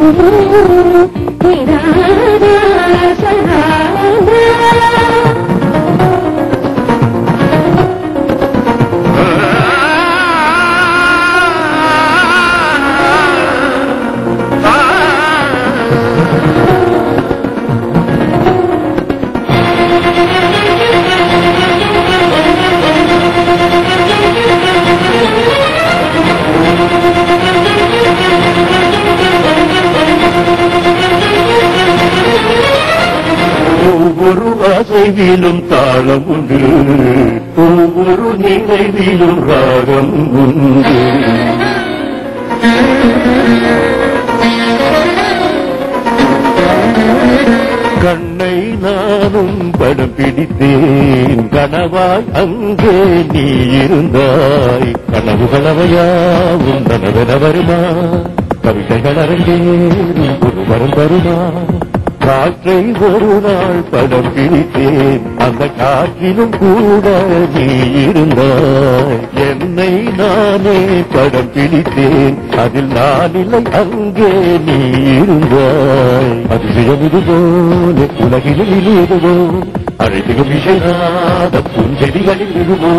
ஒவ்வொரு அசைவிலும் தாளம் உண்டு ஒவ்வொரு நினைவிலும் ராகம் உண்டு கண்ணை நானும் படம் பிடித்தேன் கனவாய் அங்கே நீ இருந்தாய் கனவு கனவையாவும் நனவென வருமா கவிதைகள் அரங்கேறும் ஒரு வரும் வருமா காற்றை ஒரு நாள் படம் பிடித்தேன் அந்த காற்றிலும் கூட நீ இருந்தாய் என்னை நானே படம் பிடித்தேன் அதில் நான் இல்லை அங்கே நீ இருந்தாய் அதிசயம் இது போல உலகிலும் இதுவோ அழைத்திடும் விஷயநாத புஞ்செடிகளில் இதுவோ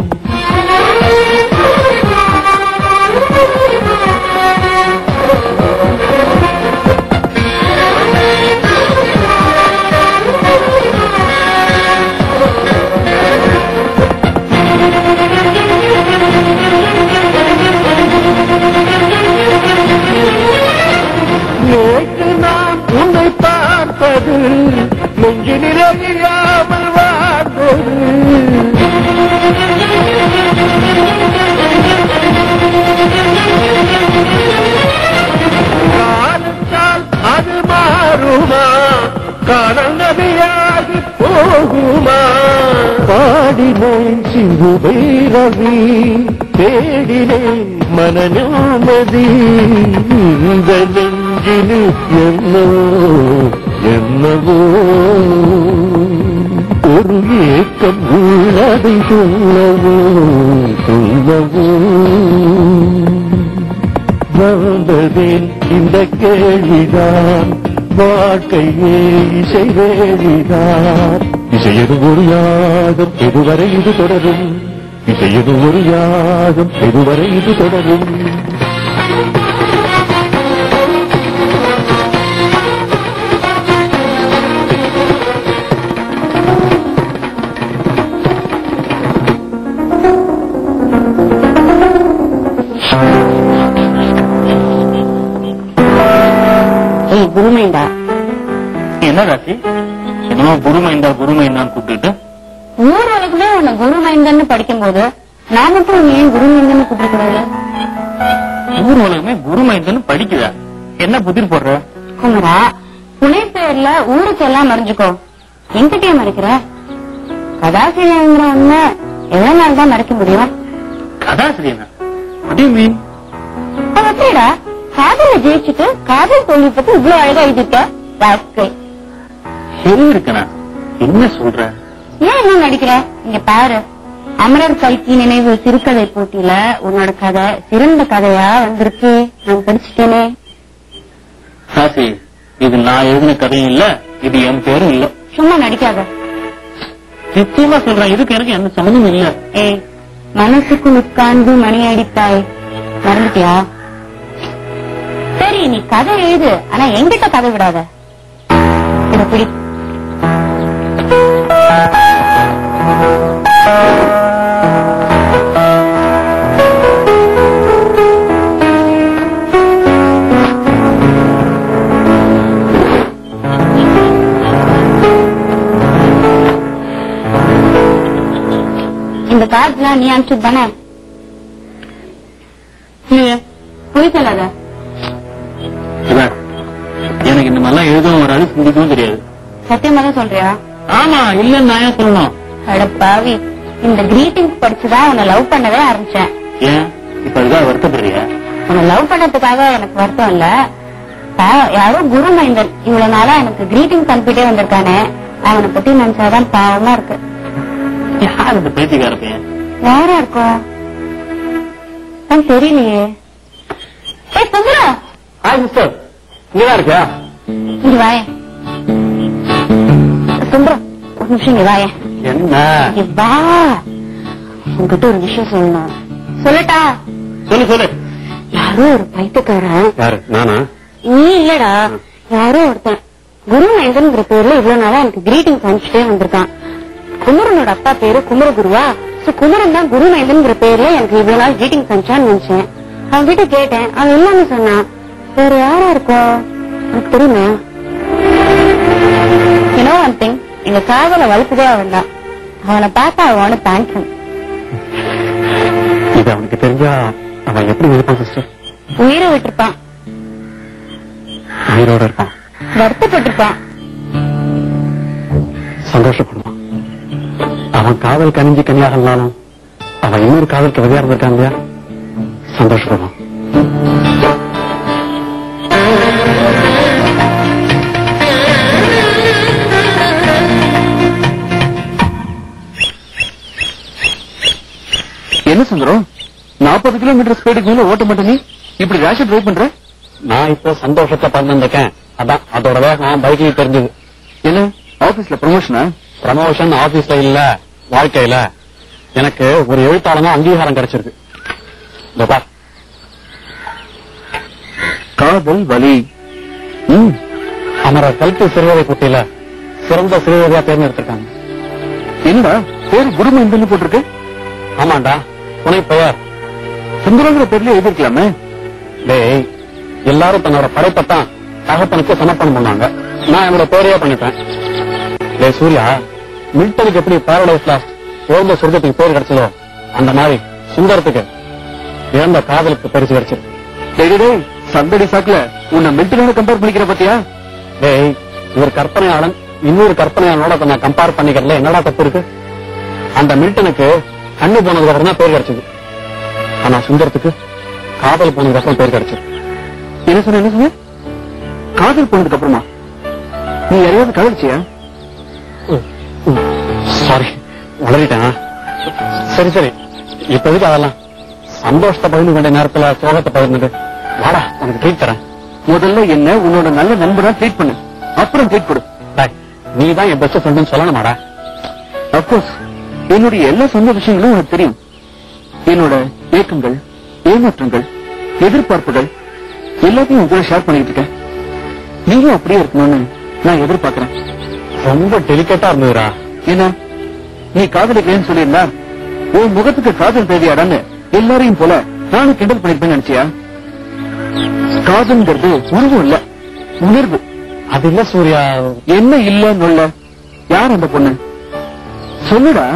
நேற்று நான் உன்னை பார்ப்பது நெஞ்சு நிறையாமல் வாழ்ந்தது காலத்தால் அது மாறுமா காணல் நதியாகி போகுமா பாடினேன் சிந்து பைரவி தேடினேன் மனநிம்மதி இந்த நெஞ்சினு என்னவோ என்னவோ ஒரு ஏக்கம் உள்ளதை சொல்லவோ சொல்லவோ வந்ததேன் இந்த கேள்விதான் வாழ்க்கையே இசை வேலிதான் இசையது ஒரு யாகம் எதுவரை இது தொடரும் இசையது ஒரு யாகம் எதுவரை இது தொடரும் ஏய் குருமைண்டா என்ன ராசி என்னமோ குருமைந்தா குருமைந்தான்னு கூப்பிட்டுட்டு ஊர் உலகமே உன்னை குருமைந்தன்னு படிக்கும்போது நான் மட்டும் உன்னை ஏன் குருமைந்தன்னு கூப்பிடக்கூடாது ஊர் உலகமே குருமைந்தன்னு படிக்குதா என்ன புதிர் போடுற குமரா புனை பேர்ல ஊருக்கு எல்லாம் மறைஞ்சுக்கோ எங்கிட்டே மறைக்கிற கதாசிரியங்கிற உண்மை எவ்வளவு நாள் தான் மறைக்க முடியும் கதாசிரியனா What do you mean? அவன் எப்படிடா காதல ஜெயிச்சுட்டு காதல் தோல்வி பத்தி இவ்வளவு அழகா எழுதிட்ட வாழ்க்கை சரி இருக்கனா என்ன சொல்ற ஏன் என்ன நடிக்கிற இங்க பாரு அமரர் கல்கி நினைவு சிறுகதை போட்டியில உன்னோட கதை சிறந்த கதையா வந்திருக்கு நான் படிச்சுட்டேனே ராசி இது நான் எழுதின கதையும் இல்ல இது என் பேரும் இல்ல சும்மா நடிக்காத நிச்சயமா சொல்றேன் இதுக்கு எனக்கு எந்த சம்மந்தமும் இல்ல ஏய் மனசுக்குள் உட்கார்ந்து மணி அடித்தாய் மறந்துட்டியா சரி நீ கதை எழுது ஆனா எங்கிட்ட கதை விடாத இத பிடி இந்த கார்ட்லாம் நீ அனுப்பிச்சு தானே பொய் சொல்லாத இவன், எனக்கு இந்த மாதிரிலாம் எழுதவும் வராது சிந்திக்கவும் தெரியாது சத்தியமா தான் சொல்றியா ஆமா இல்லன்னு நான் ஏன் சொல்லணும் அட பாவி இந்த கிரீட்டிங்ஸ் படிச்சுதான் உன்னை லவ் பண்ணவே ஆரம்பிச்சேன் ஏன் இப்ப அதுக்காக வருத்தப்படுறியா உன்னை லவ் பண்ணதுக்காக எனக்கு வருத்தம் இல்ல பாவம், யாரோ குரு மைந்தன் இவ்வளவு நாளா எனக்கு கிரீட்டிங்ஸ் அனுப்பிட்டே வந்திருக்கானே அவனை பத்தி நினைச்சாதான் பாவமா இருக்கு யார் இந்த பேச்சுக்கார பையன் யாரா இருக்கும் தான் தெரியலையே ஏய் சுந்தரா ஹாய் மிஸ்டர் இங்கதான் இருக்கியா இங்க வாயே சுந்தரம் ஒரு நிமிஷம் இங்க வாயே என்ன இங்க வா உங்ககிட்ட ஒரு விஷயம் சொல்லணும் சொல்லட்டா சொல்லு சொல்லு யாரோ ஒரு பைத்தியக்காரன் யாரு நானா நீ இல்லடா யாரோ ஒருத்தன் குரு மகேந்திரங்கிற பேர்ல இவ்வளவு நாளா எனக்கு கிரீட்டிங்ஸ் அனுப்பிச்சிட்டே வந்திருக்கான் குமரனோட அப்பா பேரு குமரகுருவா சோ குமரன் தான் குரு மகேந்திரங்கிற பேர்ல எனக்கு இவ்வளவு நாள் கிரீட்டிங்ஸ் அனுப்பிச்சான்னு நினைச்சேன் அவன் கிட்ட கேட்டேன் அவன் இல்லன்னு சொன்னான் வேற யாரா இருக்கும் எனக்கு தெரியுமா யூனோ ஒன் திங் எங்க காதல வளர்த்ததே அவன் தான் அவனை பார்த்தா அவன தேங்க்யூ இது அவனுக்கு தெரிஞ்சா அவன் எப்படி இருப்பான் சிஸ்டர் உயிரை விட்டிருப்பான் உயிரோட இருப்பான் வருத்தப்பட்டிருப்பான் சந்தோஷப்படுவான் அவன் காதல் கனிஞ்சு கனியாகலாம் அவன் இன்னொரு காதலுக்கு விதையா இருந்திருக்கான் இல்லையா சந்தோஷப்படுவான் என்ன சுந்தரம் நாற்பது கிலோமீட்டர் ஸ்பீடுக்கு மேல ஓட்ட மாட்டே நீ இப்படி ரேஷன் டிரைவ் பண்ற நான் இப்போ சந்தோஷத்தை பறந்துருக்கேன் அதான் அதோட வேகம் பைக்கில் தெரிஞ்சது என்ன ஆபீஸ்ல ப்ரமோஷனா ப்ரமோஷன் ஆபீஸ்ல இல்ல வாழ்க்கையில எனக்கு ஒரு எழுத்தாளனா அங்கீகாரம் கிடைச்சிருக்கு இதோ பார். காதல் வலி ம். அமரர் கல்பி சிறுவதை போட்டியில சிறந்த சிறுவதையா தேர்ந்தெடுத்திருக்காங்க என்னடா பேரு குருமேந்தன் போட்டிருக்கு ஆமாண்டா துணை பெயர் சுந்தரங்கிற பேர்ல எழுதிருக்கலாமே டேய் எல்லாரும் தன்னோட படைப்பத்தான் தகப்பனுக்கு சமர்ப்பணம் பண்ணாங்க நான் என்னோட பேரையே பண்ணிட்டேன் டேய் சூர்யா மில்டனுக்கு எப்படி பாரடைஸ் லாஸ்ட் உயர்ந்த சொர்க்கத்துக்கு பேர் கிடைச்சதோ அந்த மாதிரி சுந்தரத்துக்கு இழந்த காதலுக்கு பரிசு கிடைச்சது டேய் டேய், டேய் சந்தடி சாக்குல உன்னை மில்டனோட கம்பேர் பண்ணிக்கிற பாத்தியா டேய் ஒரு கற்பனையாளன் இன்னொரு கற்பனையாளனோட தன்னை கம்பேர் பண்ணிக்கிறதுல என்னடா தப்பு இருக்கு அந்த மில்டனுக்கு கண்ணு போனதுக்கு அப்புறம் தான் பேர் கிடைச்சது ஆனா சுந்தரத்துக்கு காதல் போனதுக்கு அப்புறம் பேர் கிடைச்சது என்ன சொன்ன என்ன சொன்ன காதல் போனதுக்கு அப்புறமா நீ யாரையாவது காதலிச்சியா சாரி உளறிட்டேன் சரி சரி இப்ப எதுக்கு அதெல்லாம் சந்தோஷத்தை பகிர்ந்து வேண்டிய நேரத்துல சோகத்தை பகிர்ந்துட்டு வாடா உனக்கு ட்ரீட் தரேன் முதல்ல என்ன உன்னோட நல்ல நண்பனா ட்ரீட் பண்ணு அப்புறம் ட்ரீட் கொடு டேய், நீ தான் என் பெஸ்ட் ஃப்ரெண்ட்னு சொல்லணுமாடா அப்கோர்ஸ் என்னுடைய எல்லா சொந்த விஷயங்களும் உனக்கு தெரியும் என்னோட ஏக்கங்கள் ஏமாற்றங்கள் எதிர்பார்ப்புகள் எல்லாத்தையும் உன் கூட ஷேர் பண்ணிட்டு இருக்கேன் நீயும் அப்படியே இருக்கணும்னு நான் எதிர்பார்க்கிறேன் ரொம்ப டெலிகேட்டா இருந்ததுடா என்ன நீ காதலிக்கிறேன்னு சொல்லியிருந்தா உன் முகத்துக்கு காதல் தேவையாடான்னு எல்லாரையும் போல நானும் கிண்டல் பண்ணிருப்பேன்னு நினைச்சியா காதல்ங்கிறது உருவம் இல்ல உணர்வு அது இல்ல சூர்யா என்ன இல்ல நொல்ல யார் அந்த பொண்ணு சொல்லுடா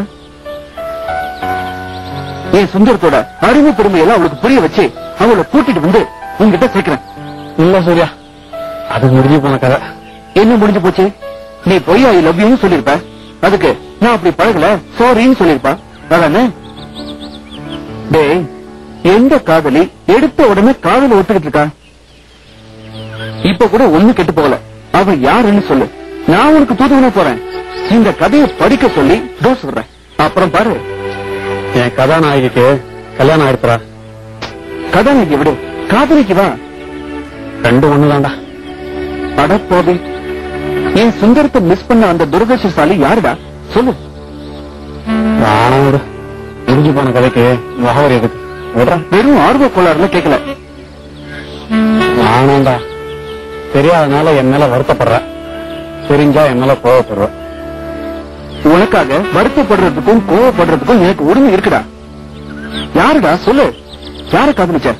என் சுந்தரத்தோட அறிவு பெருமை எல்லாம் அவளுக்கு புரிய வச்சு அவளை கூட்டிட்டு வந்து உன்கிட்ட சேர்க்கிறேன் இல்ல சூர்யா அது முடிஞ்சு போன கதை என்ன முடிஞ்சு போச்சு நீ பொய் ஐ லவ் யூன்னு சொல்லிருப்ப அதுக்கு நான் அப்படி பழகல சாரின்னு சொல்லிருப்பா அதானே டேய் எந்த காதலி எடுத்த உடனே காதல ஒத்துக்கிட்டு இருக்கா இப்ப கூட ஒண்ணு கெட்டு போகல அவ யாருன்னு சொல்லு நான் உனக்கு தூதுவனா போறேன் இந்த கதையை படிக்க சொல்லி டோஸ் விடுறேன் அப்புறம் பாரு என் கதாநாயகிக்கு கல்யாணம் ஆயிடுச்சுடா கதாநாயகி விடு காதலிக்கு வா ரெண்டு ஒண்ணுதான்டா அடப்போவி என் சுந்தரத்தை மிஸ் பண்ண அந்த துரதிருஷ்டசாலி யாருடா சொல்லு நானும் விடு முடிஞ்சு போன கதைக்கு முகவரி எதுக்கு விடுறேன் வெறும் ஆர்வ கோளாறுல கேட்கல நானும்டா தெரியாதனால என் மேல வருத்தப்படுறேன் தெரிஞ்சா என் மேல கோவப்படுறேன் உனக்காக வருத்தப்படுறதுக்கும் கோவப்படுறதுக்கும் எனக்கு உரிமை இருக்குடா யாருடா சொல்லு யார காதலிச்ச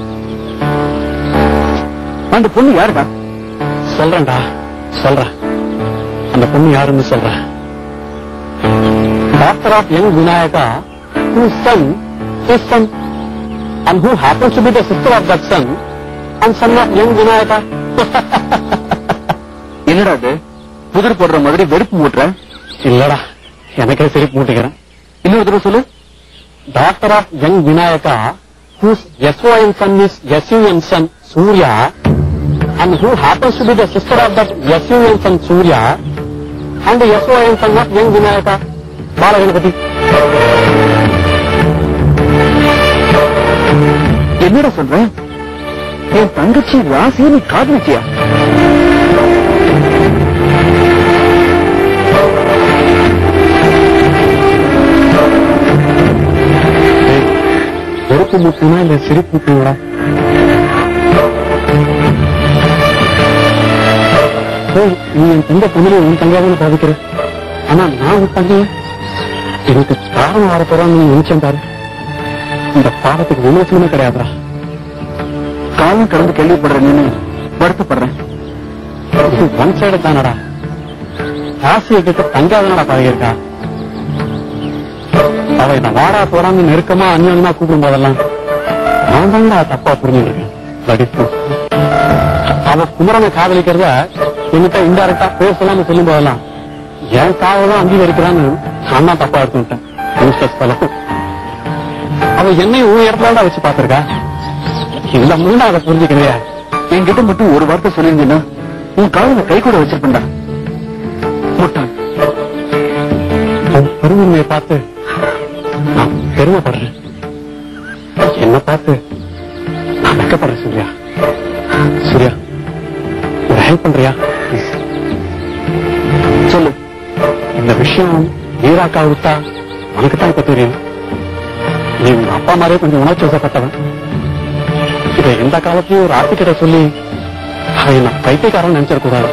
அந்த பொண்ணு யாருடா சொல்றேன்டா சொல்றேன் அந்த பொண்ணு யாருன்னு சொல்றேன் doctor of young Vinayaka whose son his son and who happens to be the sister of that son and son of young Vinayaka என்னடா இது புதிர் போடுற மாதிரி வெறுப்பு மூட்டுற இல்லடா எனக்கே சிரிப்பு மூட்டிக்கிறேன் இன்னொரு தடவை சொல்லு doctor of young Vinayaka whose SON son is SUN son Surya and who happens to be the sister of that SUN son Surya and the SON son of young Vinayaka Balaganapathi என்னடா சொல்ற என் தங்கச்சி ராசியை நீ காதலிச்சியா பொறுப்பு முக்கியமா இல்ல சிரிப்பு முக்கியங்களா ஏய், நீ என் தங்க தமிழை உன் தங்காவது பாதிக்கிற ஆனா நான் உன் தங்கைய எனக்கு காரணம் வர போறான்னு நீ நினைச்சேன் பாரு இந்த பாவத்துக்கு விமோசனமே கிடையாதுடா காலம் கடந்து கேள்விப்படுறேன்னு வருத்தப்படுறேன் ஒன் சைடு தானடா ராசியை கிட்ட தங்காதனடா பழகிருக்கா அவ என்ன வாடா போடாம நெருக்கமா அந்யோன்யமா கூப்பிடும் போதெல்லாம் நான் தான்டா தப்பா புரிஞ்சுருக்கேன் படிப்பு அவ குமரனை காதலிக்கிறத என்கிட்ட இன்டைரக்டா பேசலாம்னு சொல்லும் போதெல்லாம் என் காதலாம் அங்கீகரிக்கிறான்னு நான் தான் தப்பா எடுத்துட்டேன் யூஸ்லெஸ் fellow. அவ என்னை உன் இடத்துல வச்சு பாத்திருக்கா இல்ல முன்னா அதை புரிஞ்சுக்கிறியா என்கிட்ட மட்டும் ஒரு வார்த்தை சொல்லியிருந்தீங்கன்னா உன் காதல கை கூட வச்சிருப்பேன்டா முட்டாள் உன் பெருமையை பார்த்து நான் பெருமைப்படுறேன் என்ன பார்த்து நான் வெக்கப்படுறேன் சூர்யா சூர்யா ஒரு ஹெல்ப் பண்றியா Please. சொல்லு இந்த விஷயம் வீராக்கா விட்டா உனக்கு தான் இப்ப தெரியும் நீ உங்க அப்பா மாதிரியே கொஞ்சம் உணர்ச்சி வசப்பட்டவன் இதை எந்த காலத்தையும் ஒரு ஆர்த்திக்கிட்ட சொல்லி அவ என்ன பைத்தியக்காரன் நினைச்சிடக்கூடாது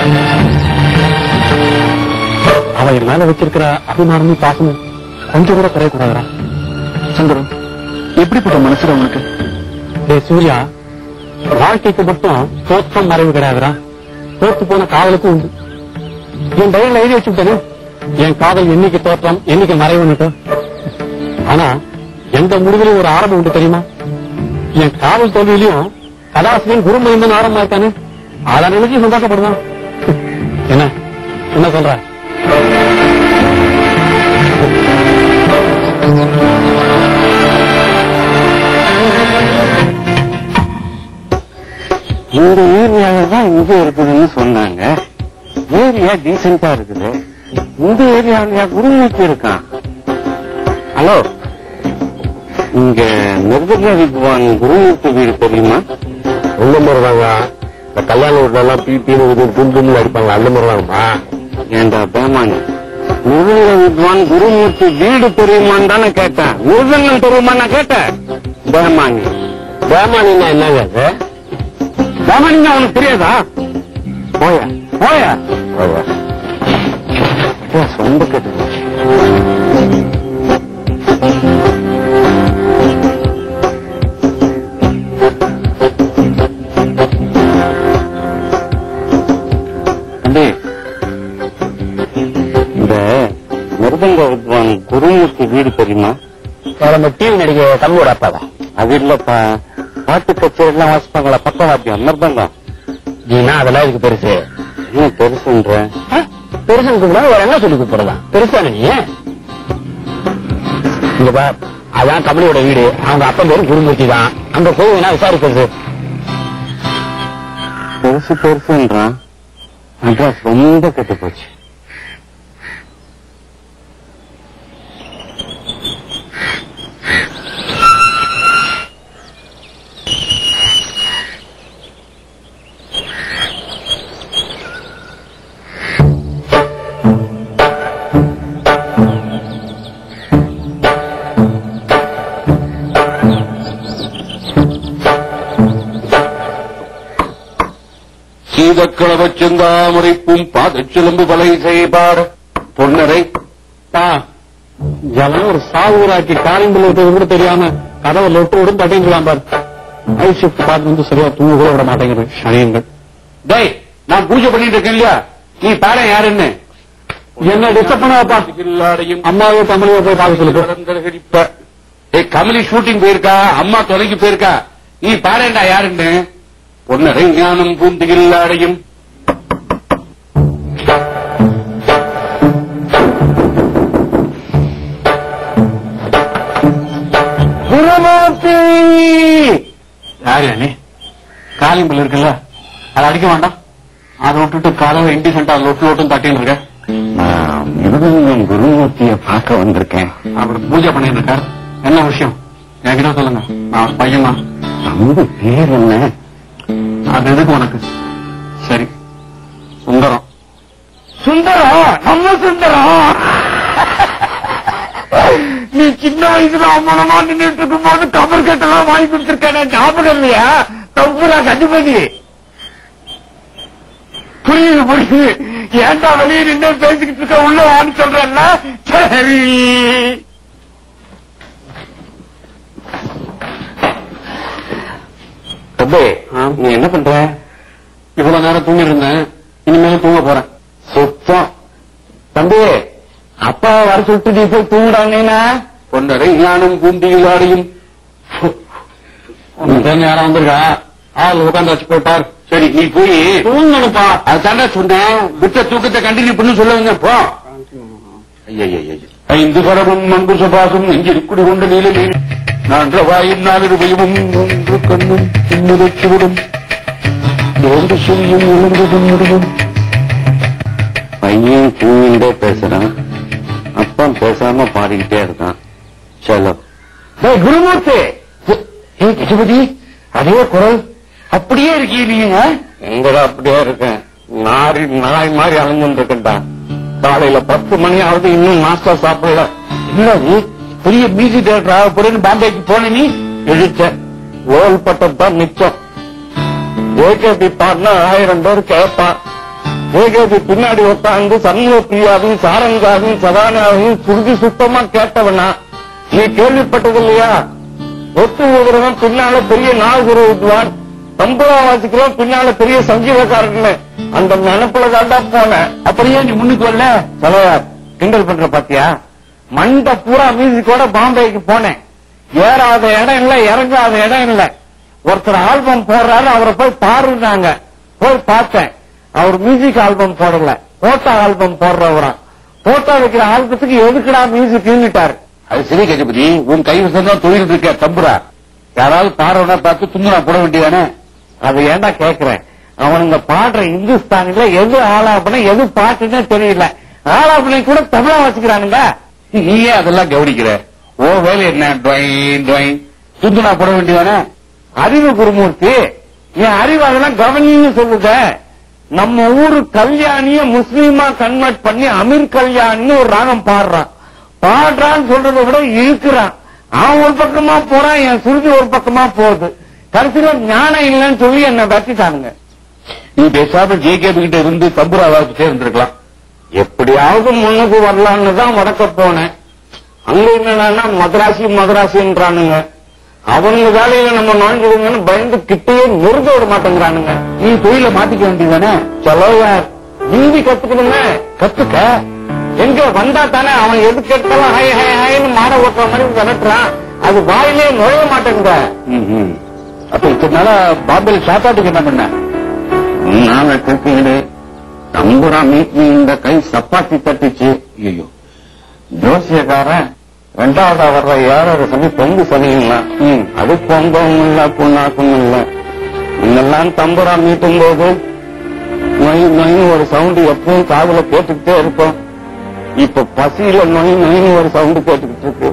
அவ என் மேல வச்சிருக்கிற அபிமானமும் பாசமும் கொஞ்சம் கூட குறையக்கூடாதுடா சுந்தரம் எப்படிப்பட்ட மனசுல உனக்கு டேய் சூர்யா வாழ்க்கைக்கு மட்டும் தோற்றம் மறைவு கிடையாதுடா தோத்து போன காதலுக்கும் உண்டு என் டைரியில எழுதி வச்சுட்டேனே என் காதல் என்னைக்கு தோற்றம் என்னைக்கு மறைவுன்னுட்டு ஆனா எந்த முடிவிலும் ஒரு ஆரம்பம் உண்டு தெரியுமா என் காதல் தோல்வியிலையும் கதாசிரியன் குருமயந்தன் ஆரம்பமா இருக்கானே அதை நினைச்சு சந்தோஷப்படுவான் என்ன என்ன சொல்ற இந்த ஏரியால தான் இங்க இருக்குதுன்னு சொன்னாங்க ஏரியா டீசெண்டா இருக்குது இந்த ஏரியாவிலயா குருமூர்த்தி இருக்கான் ஹலோ இங்க மிருதக வித்வான் குருமூர்த்தி வீடு தெரியுமா உங்க முறை தாங்க இந்த கல்யாண வீட்டுல எல்லாம் பீப்பின்னு தும் தும்னு அடிப்பாங்க அந்த முறை தாங்கம்மா ஏண்டா பேமானி மிருதங்க வித்வான் குருமூர்த்தி வீடு தெரியுமான்னு தானே கேட்டேன் மிருதங்கம் தெரியுமான்னு கேட்டேன் பேமானி பேமானின்னா என்னங்க அது பேமானிங்க அவனுக்கு தெரியாதா போயா போயா ஆமா. போ, சொந்த கட்டு போச்சு தம்பி, இந்த மிருதங்க வித்வான் குருமூர்த்தி வீடு தெரியுமா நம்ம டிவி நடிகை தம்பியோட அப்பாவா அது இல்லப்பா பாட்டு கச்சேரி எல்லாம் வாசிப்பாங்களா பக்கவாத்தியம் மிருதங்கம் நீனா அதெல்லாம் இதுக்கு பெருசு என்ன பெருசுன்ற பெருசுன்னு கூப்பிடா வேற என்ன சொல்லி கூப்பிடலாம் பெருசான நீ இங்க பா அதான் கமலியோட வீடு அவங்க அப்பா பேரு குருமூர்த்தி தான் அங்க போய் வேணா விசாரிக்கிறது பெருசு பெருசுன்றான் அட்ரஸ் ரொம்ப கெட்டு போச்சு சீதக்களவ செந்தாமரைப்பும் பாதச்சிலம்பு வலை செய்பார் பொன்னரை பா எவனோ ஒரு சாவூராக்கி காலிம்பில் இருக்கிறது கூட தெரியாம கதவை லொட்டு விடும் தட்டிங்கலாம் பாரு நைட் ஷிஃப்ட் பார்த்து வந்து சரியா தூங்க கூட விட மாட்டேங்குது சனியன்கள் டேய் நான் பூஜை பண்ணிட்டு இருக்கேன் இல்லையா நீ பாரு யாருன்னு என்ன டிஸ்டர்ப் பண்ணாப்பா கில்லாடையும் அம்மாவே தமிழையோ போய் பார்க்க சொல்லு போ. பரந்தரகரிப்ப. ஏய் கமலி ஷூட்டிங் போயிருக்கா அம்மா தொலைக்கு போயிருக்கா நீ பாருடா யாருன்னு பொன்னரை ஞானம் பூந்து கில்லாடையும் குருமூர்த்தி யாரு நீ காலிம்பில் இருக்குல்ல அதை அடிக்க வேண்டாம் அதை விட்டுட்டு கதவை இண்டிசென்டா லொட்டு லொட்டும் தட்டின்னு இருக்க நான் மிருதங்கம் குருமூர்த்திய பார்க்க வந்திருக்கேன் அவர் பூஜை பண்ணிட்டு இருக்கார் என்ன விஷயம் என்கிட்ட சொல்லுங்க நான் பையன் தான் தம்பி பேர் என்ன அது எதுக்கு உனக்கு சரி சுந்தரம் சுந்தரம் நம்ம சுந்தரம் நீ சின்ன வயசுல அம்மனமா நின்றுட்டு இருக்கும் போது கபர் கட்டெல்லாம் வாங்கி கொடுத்திருக்கேன் ஞாபகம் இல்லையா தம்புரா கண்டுபதி புரியுது புரியுது ஏன்டா வெளியே நின்று பேசிக்கிட்டு இருக்க உள்ள வான்னு சொல்றேன்னா சரி தம்பி நீ என்ன பண்ற இவ்வளவு நேரம் தூங்கி இருந்தேன் இனிமேல் தூங்க போறேன் சுத்தம் தம்பி அப்பா வர சொல்லிட்டு நீ போய் தூங்குறாங்கன்னா பொன்னரை ஞானம் பூண்டியிலாடியும் நேரம் வந்திருக்கா ஆள் உட்காந்து வச்சு போயிட்டார் சரி நீ போய் தூங்கணுப்பா அதுதாண்டா சொன்னேன் விட்ட தூக்கத்தை கண்டினியூ பண்ணு சொல்ல வந்தேன் போ ஐயையையை. ஐந்து பரமும் அன்பு சுபாசும் நெஞ்சில் குடி கொண்ட நீலமே நான்ற வாயின் நாலு பயமும் ஒன்று கண்ணும் இன்னும் ஓண்டு சொல்லியும் எழுந்ததும் முடியும் பையன் தூங்கிட்டே பேசுறான் அப்பா பேசாம பாடிக்கிட்டே இருக்கான் சலோ டேய் குருமூர்த்தி ஏ கஜபதி அதே குரல் அப்படியே இருக்கீ நீங்க எங்கடா அப்படியே இருக்கேன் நாரி நாய் மாதிரி அலைஞ்சுட்டு இருக்கேன்டா காலையில பத்து மணி ஆகுது இன்னும் நாஸ்டா சாப்பிடல இல்ல நீ பெரிய மியூசிக் டேரக்டர் ஆக போறேன்னு பாம்பேக்கு போன நீ எழுச்ச ஓல் பட்டம் தான் மிச்சம் ஏகேபி பாடினா ஆயிரம் பேர் கேட்பான் ஏகேபி பின்னாடி உட்காந்து சண்முக பிரியாவையும் சாரங்காவையும் சதானாவையும் சுருதி சுத்தமா கேட்டவனா நீ கேள்விப்பட்டது இல்லையா ஒத்து ஊதுறவன் பின்னால பெரிய நாகுரு ஊட்டுவான் தம்புரா வாசிக்கிறவன் பின்னால பெரிய சங்கீதக்காரன் அந்த நினைப்புல தாண்டா போனேன் அப்படியே நீ முன்னுக்கு வரல தலைவர் கிண்டல் பண்ற பாத்தியா மண்ட பூரா மியூசிக்கோட பாம்பேக்கு போனேன் ஏறாத இடம் இல்ல இறங்காத இடம் இல்ல ஒருத்தர் ஆல்பம் போடுறாரு அவரை போய் பாருனாங்க போய் பார்த்தேன் அவர் மியூசிக் ஆல்பம் போடல போட்டோ ஆல்பம் போடுறவரா போட்டோ வைக்கிற ஆல்பத்துக்கு எதுக்குடா மியூசிக் அது சரி கஜபதி உன் கைவசம் தான் தொழில் இருக்க தம்புரா யாராவது பாடுறவனா பார்த்து துங்குனா போட வேண்டியதானே அதை ஏன்டா கேக்குறேன் அவனுங்க பாடுற இந்துஸ்தானில எது ஆலாபனை எது பாட்டுன்னு தெரியல ஆலாபனை கூட தமிழா வச்சுக்கிறானுங்க நீயே அதெல்லாம் கவனிக்கிற ஓ வேலை என்ன டொயின் டொயின் துந்துனா போட வேண்டியதானே அறிவு குருமூர்த்தி என் அறிவு அதெல்லாம் கவனின்னு சொல்லுத நம்ம ஊரு கல்யாணிய முஸ்லீமா கன்வெர்ட் பண்ணி அமீர் கல்யாணின்னு ஒரு ராகம் பாடுறான் பாடுறான்னு சொல்றதை விட இழுக்கிறான் அவன் ஒரு பக்கமா போறான் என் சுருதி ஒரு பக்கமா போகுது கடைசியில ஞானம் இல்லைன்னு சொல்லி என்ன வெட்டிட்டானுங்க நீ பேசாம ஜேகேபி கிட்ட இருந்து தம்புரா வாசிட்டே இருந்திருக்கலாம் எப்படியாவது முன்னுக்கு வரலான்னு தான் வடக்க போனேன் அங்க என்னன்னா மதராசி மதராசின்றானுங்க அவனுங்க வேலையில நம்ம நுழைஞ்சிடுங்கன்னு பயந்து கிட்டேயே நெருங்க விட மாட்டேங்கிறானுங்க நீ தொழில மாத்திக்க வேண்டியதானே செலவார் ஹிந்தி கத்துக்கணுமே கத்துக்க எங்க வந்தா தானே அவன் எது கேட்டாலும் ஹை ஹை ஹைன்னு மாட ஓட்டுற மாதிரி விரட்டுறான் அது வாயிலே நுழைய மாட்டேங்குத அப்ப இத்தனால பாம்பேல சாப்பாட்டுக்கு என்ன பண்ண நாங்க கேட்கீடு தம்புரா மீட்னி இந்த கை சப்பாத்தி தட்டுச்சு ஐயோ ஜோசியக்காரன் ரெண்டாவதா வர்ற ஏழரை சனி பொங்கு சனிங்களா அது பொங்கவும் இல்ல புண்ணாக்கும் இல்ல முன்னெல்லாம் தம்புரா மீட்டும் போது நொய் நொய்னு ஒரு சவுண்ட் எப்பவும் காதுல கேட்டுக்கிட்டே இருக்கும் இப்ப பசியில நொய் நொய்னு ஒரு சவுண்ட் கேட்டுக்கிட்டு இருக்கு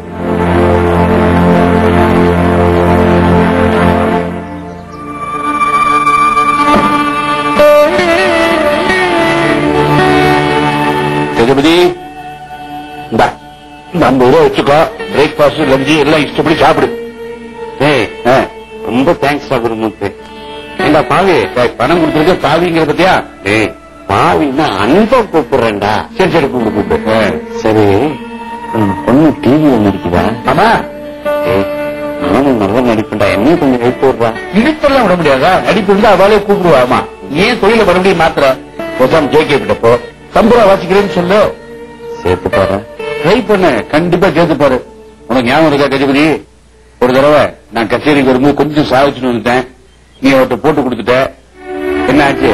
கஜபதி இந்தா இந்த ஐம்பது ரூபா வச்சுக்கோ பிரேக்ஃபாஸ்ட் லஞ்சு எல்லாம் இஷ்டப்படி சாப்பிடு ஏய் ஆ, ரொம்ப தேங்க்ஸ் குருமூர்த்தி ஏண்டா பாவி டேய், பணம் கொடுத்துருக்க பாவிங்கிற பத்தியா ஏய் பாவின்னா அன்பா கூப்பிடுறேன்டா சரி சரி கூப்பிடு கூப்பிடு ஆ, சரி உன் பொண்ணு டிவி ஒண்ணு இருக்குதா ஆமா ஏய் நானும் நல்லா நடிப்பேன்டா என்னையும் கொஞ்சம் எடுத்து விடுறா இழுத்தெல்லாம் விட முடியாதா நடிப்பு இருந்தா அவளே கூப்பிடுவா ஆமா ஏன் தொழில மறுபடியும் மாத்திர பேசாம ஜேகே கிட்ட போ தம்புரா வாசிக்கிறேன்னு சொல்லு சேர்த்து பாரு ட்ரை பண்ணு கண்டிப்பா சேர்த்து பாரு உனக்கு ஞாபகம் இருக்கா கஜபதி ஒரு தடவை நான் கச்சேரிக்கு வரும்போது கொஞ்சம் சாதிச்சுட்டு வந்துட்டேன் நீ அவர்கிட்ட போட்டு கொடுத்துட்ட என்ன ஆச்சு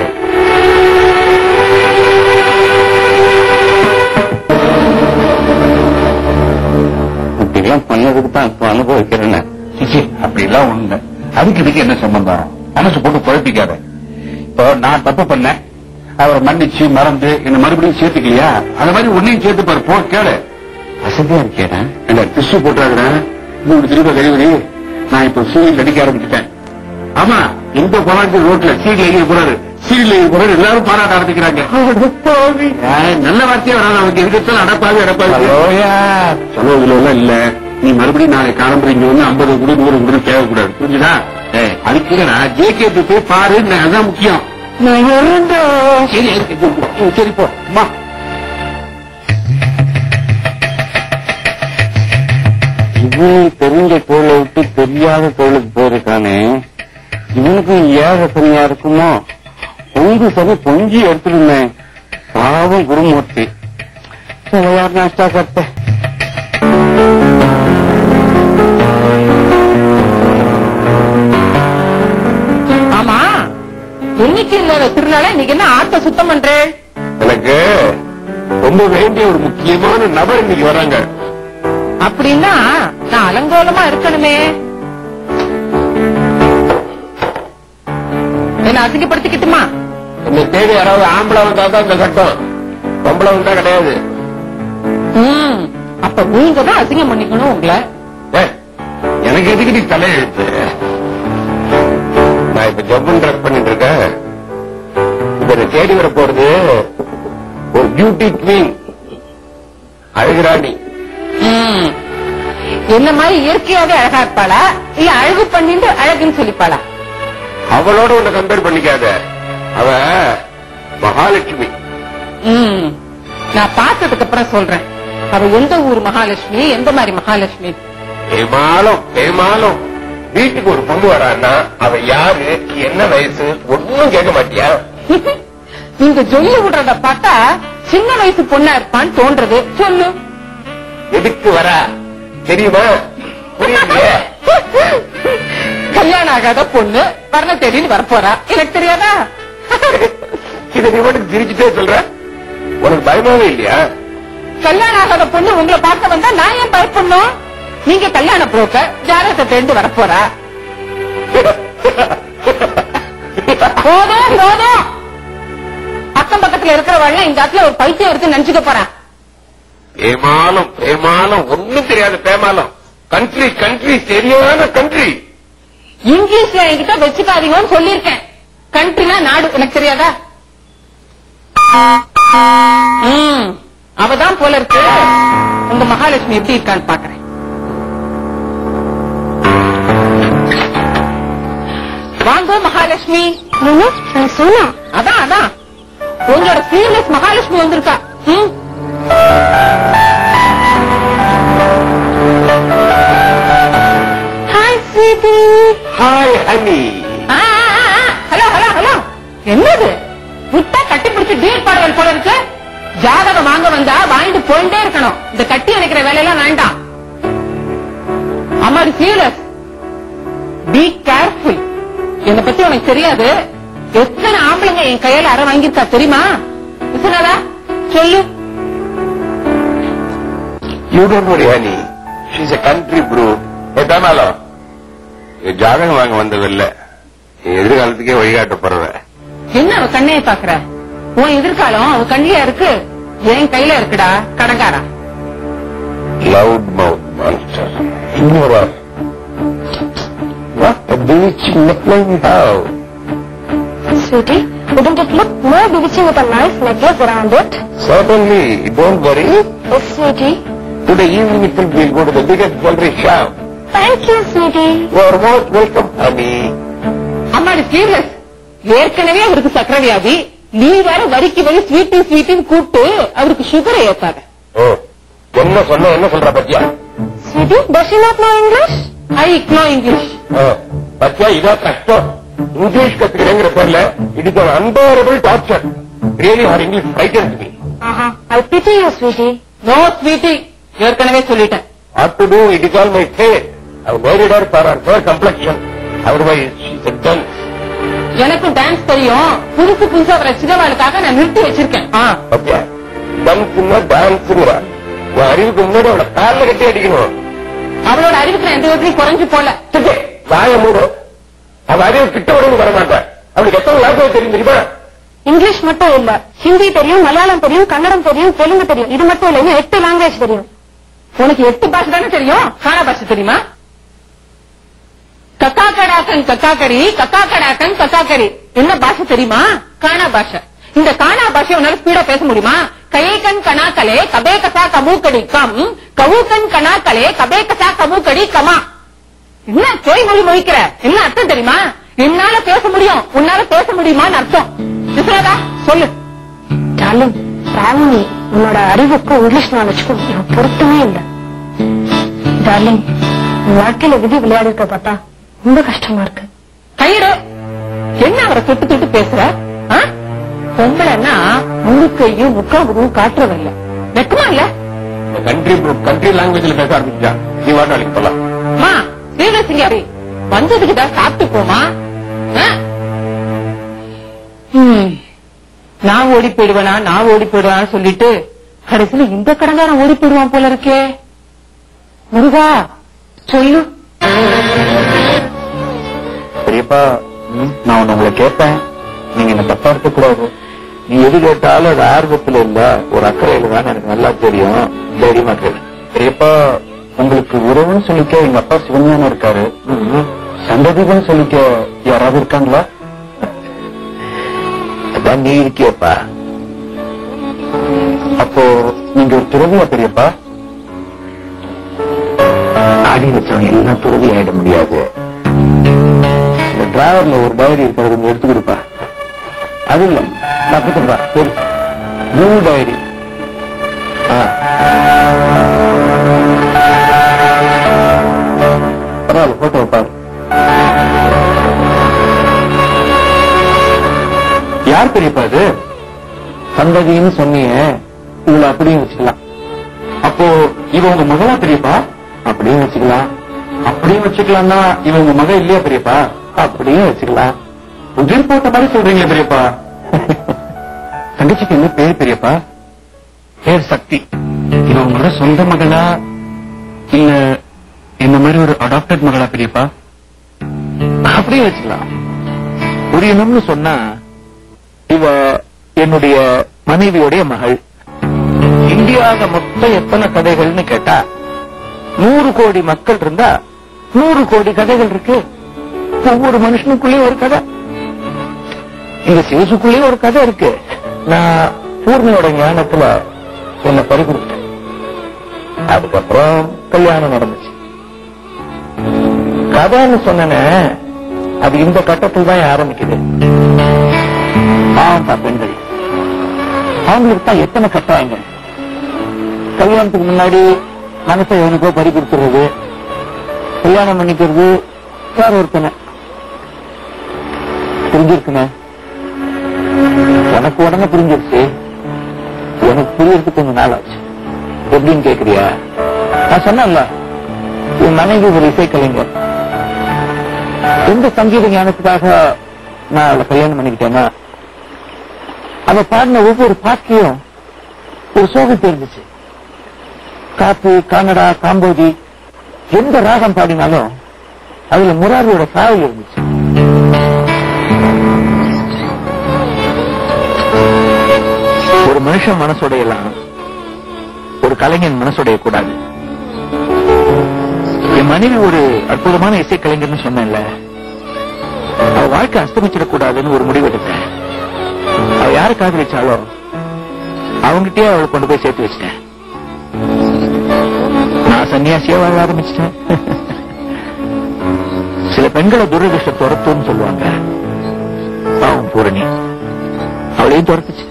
இப்படிலாம் பண்ணதுக்கு தான் இப்ப அனுபவிக்கிறேன்னு அப்படிலாம் ஒண்ணு அதுக்கு இதுக்கு என்ன சம்பந்தம் மனசு போட்டு குழப்பிக்காத இப்போ நான் தப்பு பண்ணேன் அவரை மன்னிச்சு மறந்து என்ன மறுபடியும் சேர்த்துக்கலையா அந்த மாதிரி உன்னையும் சேர்த்து பாரு போ கேளு வசதியா இருக்கேடா என்ன டிஷ்யூ போட்டாங்கடா மூணு திரும்ப கழிவுறி நான் இப்ப சூரியன் நடிக்க ஆரம்பிச்சுட்டேன் ஆமா இந்த கொலாஞ்சி ரோட்ல சீட்ல எழுதி போறாரு சீட்ல எழுதி போறாரு எல்லாரும் பாராட்ட ஆரம்பிக்கிறாங்க ஏய், நல்ல வார்த்தையே வராது அவனுக்கு எதுக்கெல்லாம் அடப்பாவி அடப்பாவி செலவுல எல்லாம் இல்ல நீ மறுபடியும் நாளை காலம்புற இங்க வந்து ஐம்பது குடு நூறு குடு தேவைக்கூடாது புரிஞ்சுதா ஏய், அதுக்கு இல்லடா ஜேகே போய் பாரு நான் அதான் முக்கியம் சரி சரி, சரி போ அம்மா இவன் தெரிஞ்ச தொழிலை விட்டு தெரியாத தொழிலுக்கு போயிருக்கானே இவனுக்கு ஏழை சனியா இருக்குமோ பொங்கு சரி பொங்கி எடுத்துருந்தேன் பாவம் குருமூர்த்தி யார் நாஷ்டா கட்ட ஆமா இன்னைக்கு இல்லாத திருநாள இன்னைக்கு என்ன ஆட்ட சுத்தம் பண்றேன் எனக்கு ரொம்ப வேண்டிய ஒரு முக்கியமான நபர் இன்னைக்கு வராங்க அப்படின்னா நான் அலங்கோலமா இருக்கணுமே என்ன அசிங்கப்படுத்திக்கிட்டுமா இந்த தேடி யாராவது ஆம்பளை வந்தா தான் இந்த சட்டம் பொம்பளை வந்தா கிடையாது ம், அப்ப நீங்க தான் அசிங்கம் பண்ணிக்கணும் உங்களை ஏய், எனக்கு எதுக்கு நீ தலையெழுத்து நான் இப்ப ஜப்புன்னு ட்ரெஸ் பண்ணிட்டு இருக்கேன் இப்ப என்னை தேடி வர போறது ஒரு பியூட்டி குவீன் அழகுராணி ம். என்ன மாதிரி இயற்கையாவே அழகா இருப்பாளா இல்ல அழகு பண்ணிட்டு அழகுன்னு சொல்லிப்பாளா அவளோட உன்னை கம்பேர் பண்ணிக்காத அவ மகாலட்சுமி ம். நான் பார்த்ததுக்கு அப்புறம் சொல்றேன் அவ எந்த ஊர் மகாலட்சுமி எந்த மாதிரி மகாலட்சுமி ஏமாலும் ஏமாலும் வீட்டுக்கு ஒரு பொண்ணு வரான்னா அவ யாரு என்ன வயசு ஒன்னும் கேட்க மாட்டியா நீங்க சொல்லி விடுறத பார்த்தா சின்ன வயசு பொண்ணா இருப்பான்னு தோன்றது சொல்லு எதுக்கு வரா தெரியுமா புரியலையே கல்யாணம் ஆகாத பொண்ணு வரண தேடின்னு வரப்போறா எனக்கு தெரியாதா இதை நீ மட்டும் சிரிச்சுட்டே சொல்ற உனக்கு பயமாவே இல்லையா கல்யாணம் ஆகாத பொண்ணு உங்களை பார்க்க வந்தா நான் ஏன் பயப்படணும் நீங்க கல்யாண புரோக்கர் ஜாதகத்தை தேர்ந்து வரப்போறா போதும் போதும் அக்கம் பக்கத்துல இருக்கிறவங்க இந்த இடத்துல ஒரு பைத்தியம் இருக்கு நினைச்சுக்க போறேன் ஏமாலும் ஏமாலும் ஒண்ணும் தெரியாத பேமாலம் கண்ட்ரி கண்ட்ரி சரியான கண்ட்ரி இங்கிலீஷ்ல என்கிட்ட வச்சுக்காதீங்கன்னு சொல்லியிருக்கேன் கண்ட்ரினா நாடு எனக்கு தெரியாதா ம், அவதான் போல இருக்கு உங்க மகாலட்சுமி எப்படி இருக்கான்னு பாக்குறேன் வாங்க மகாலட்சுமி நானு நான் சோனா அதான் அதான் உங்களோட சீரியஸ் மகாலட்சுமி வந்திருக்கா ம் hi sweetie hi honey hello hello hello என்னது விட்டா கட்டி பிடிச்சு டீல் பாடல் போல இருக்கு ஜாதகம் வாங்க வந்தா வாங்கிட்டு போயிட்டே இருக்கணும் இந்த கட்டி அணைக்கிற வேலையெல்லாம் வேண்டாம் அம்மாடி சீரியஸ் பி கேர்ஃபுல் என்னை பத்தி உனக்கு தெரியாது எத்தனை ஆம்பளைங்க என் கையில அரை வாங்கியிருக்கா தெரியுமா விசுனாதா சொல்லு you don't worry honey she's a country ப்ரூ பேமாலம் ஜாதகம் வாங்க வந்ததில்ல என் எதிர்காலத்துக்கே வழிகாட்ட போறவ என்ன அவ கண்ணையை பாக்குற உன் எதிர்காலம் அவ கண்ணியா இருக்கு என் கையில இருக்குடா கடங்காரா loud mouth monster. Ignore What a bewitching neckline you have. Sweetie, wouldn't it look more bewitching with a nice necklace around it? Certainly, don't worry. Yes, sweetie. Today evening itself we'll go to the biggest jewelry shop. Thank you, sweetie. You are most welcome, honey. அம்மாடி serious ஏற்கனவே அவருக்கு சக்கரை வியாதி நீ வேற வரிக்கு வரி sweet ஸ்வீட்டுன்னு கூப்பிட்டு அவருக்கு சுகரை ஏத்தாத ஓ என்ன சொன்ன என்ன சொல்ற பத்தியா Sweetie, does she not know English? I no English oh, பத்தியா இதோ கஷ்டம் இங்கிலீஷ் கத்துக்கிறேங்கிற பேர்ல it is an unbearable torture. Really, her English frightens me. Uh-huh. I pity you, sweetie. No sweetie ஏற்கனவே சொல்லிட்டேன் What to do? It is all my fate. I married her for her fair complexion. Otherwise, she's a dunce. எனக்கும் dance தெரியும் புதுசு புதுசா வர சின்னவாளுக்காக நான் நிறுத்தி வச்சிருக்கேன் ஆ. ஓகே டன்ஸ்னா டான்ஸ்ங்கிறா உன் அறிவுக்கு முன்னாடி அவளை காலில் கட்டி அடிக்கணும் அவளோட அறிவுக்கு நான் எந்த விதத்துலயும் குறைஞ்சு போல சிக்கு, வாய மூடு அவ அறிவு கிட்ட விட வர மாட்டேன் அவளுக்கு எத்தனை லாங்குவேஜ் தெரியும் தெரியுமா இங்கிலீஷ் மட்டும் இல்ல ஹிந்தி தெரியும் மலையாளம் தெரியும் கன்னடம் தெரியும் தெலுங்கு தெரியும் இது மட்டும் இல்ல இன்னும் எட்டு லாங்குவேஜ் தெரியும் உனக்கு எட்டு பாஷை தானே தெரியும் காணா பாஷை தெரியுமா கக்கா கடாக்கன் கக்காக்கடி கக்கா கடாக்கன் கக்காக்கடி என்ன பாஷை தெரியுமா காணா பாஷை இந்த காணா பாஷை உன்னால ஸ்பீடா பேச முடியுமா கையக்கன் கணாக்களே கபே கசா கமூக்கடி கம் கவுக்கன் கணாக்களே கபே கசா கமூக்கடி கமா என்ன போய் மொழி மொழிக்கிற என்ன அர்த்தம் தெரியுமா என்னால பேச முடியும் உன்னால பேச முடியுமான்னு அர்த்தம் விஸ்வநாதா சொல்லு டார்லிங் ராவணி உன்னோட அறிவுக்கும் இங்கிலீஷ் நாலேஜுக்கும் எனக்கு பொருத்தமே இல்லை டார்லிங் உன் வாழ்க்கையில விதி விளையாடுறத பார்த்தா ரொம்ப கஷ்டமா இருக்கு கையிடு என்ன அவரை தொட்டு தொட்டு பேசுற ஆ? பொம்பளைன்னா முழுக்கையும் முக்காமுதும் காட்டுறதில்ல வெக்கமா இல்ல கண்ட்ரி கண்ட்ரி லாங்குவேஜ்ல பேச ஆரம்பிச்சா நீ வாட்ட நாளைக்கு போலாம் மா ஸ்ரீவசிங்காரி வந்ததுக்கு தான் சாப்பிட்டு போமா ஆ? ம். நான் ஓடி போயிடுவேனா நான் ஓடி போயிடுவேன்னு சொல்லிட்டு கடைசியில இந்த கடங்காரன் ஓடி போயிடுவான் போல இருக்கே முருகா சொல்லு பெரியப்பா நான் ஒண்ணு உங்களை கேட்பேன் நீங்க என்ன தப்பா இருக்க கூடாது நீ எது கேட்டாலும் அது ஆர்வத்துல இல்ல ஒரு அக்கறையில தான் எனக்கு நல்லா தெரியும் தைரியமா கேளு பெரியப்பா உங்களுக்கு உறவுன்னு சொல்லிக்க எங்க அப்பா சிவஞானம் இருக்காரு சந்ததிகள்னு சொல்லிக்க யாராவது இருக்காங்களா அதான் நீ இருக்கியப்பா அப்போ நீங்க ஒரு துறவியா பெரியப்பா ஆடி வச்சவங்க எல்லாம் துறவி ஆயிட முடியாது இந்த டிராவர்ல ஒரு டைரி இருக்கிறது கொஞ்சம் எடுத்து கொடுப்பா அது இல்ல பக்கத்துப்பா சரி ப்ளூ டைரி பரவாயில்ல போட்டோ பாரு யார் பெரியப்பா அது சந்ததின்னு சொன்னீங்க இவள அப்படியும் வச்சுக்கலாம் அப்போ இவ உங்க மகளா பெரியப்பா அப்படியும் வச்சுக்கலாம் அப்படியும் வச்சுக்கலாம்னா இவ உங்க மக இல்லையா பெரியப்பா அப்படியும் வச்சுக்கலாம் உதிர் போட்ட மாதிரி சொல்றீங்க பெரியப்பா தங்கச்சிக்கு என்ன பேர் பெரியப்பா பேர் சக்தி இவ உங்களோட சொந்த மகளா இல்ல இந்த மாதிரி ஒரு அடாப்டட் மகளா பெரியப்பா அப்படியே வச்சுக்கலாம் புரியணும்னு சொன்னா இவ என்னுடைய மனைவியுடைய மகள் இந்தியாவில மொத்தம் எத்தனை கதைகள்னு கேட்டா நூறு கோடி மக்கள் இருந்தா நூறு கோடி கதைகள் இருக்கு ஒவ்வொரு மனுஷனுக்குள்ளேயும் ஒரு கதை இந்த சிவசுக்குள்ளேயும் ஒரு கதை இருக்கு நான் பூர்ணியோட ஞானத்துல என்ன பறி கொடுத்தேன் அதுக்கப்புறம் கல்யாணம் நடந்துச்சு கதைன்னு சொன்னேனே அது இந்த கட்டத்தில் தான் ஆரம்பிக்குது பாவம் தான் பெண்கள் அவங்களுக்கு தான் எத்தனை கட்டாயங்க கல்யாணத்துக்கு முன்னாடி மனசை எவனுக்கோ பறி கொடுத்துறது கல்யாணம் பண்ணிக்கிறது வேற ஒருத்தனை புரிஞ்சிருக்குங்க உனக்கு உடனே புரிஞ்சிருச்சு எனக்கு புரியறதுக்கு கொஞ்சம் நாள் ஆச்சு எப்படின்னு கேக்குறியா நான் சொன்னேன்ல என் மனைவி ஒரு இசைக்கலைஞர் எந்த சங்கீத ஞானத்துக்காக நான் அவளை கல்யாணம் பண்ணிக்கிட்டேன்னா அவ பாடின ஒவ்வொரு பாட்டிலையும் ஒரு சோகம் தெரிஞ்சிச்சு காப்பு கன்னடா காம்போதி எந்த ராகம் பாடினாலும் அதுல முராரியோட சாயல் இருந்துச்சு ஒரு மனுஷன் மனசுடையலாம் ஒரு கலைஞன் மனசுடைய கூடாது என் மனைவி ஒரு அற்புதமான இசைக்கலைஞர்னு சொன்னேன்ல அவ வாழ்க்கை அஸ்தமிச்சிடக்கூடாதுன்னு ஒரு முடிவு எடுத்தேன் அவ யாரை காதலிச்சாலோ அவங்கிட்டயே அவளை கொண்டு போய் சேர்த்து வச்சிட்டேன் நான் சன்னியாசியா வாழ ஆரம்பிச்சிட்டேன் சில பெண்களை துரதிருஷ்ட துரத்துன்னு சொல்லுவாங்க பாவம் பூரணி அவளையும் துரத்துச்சு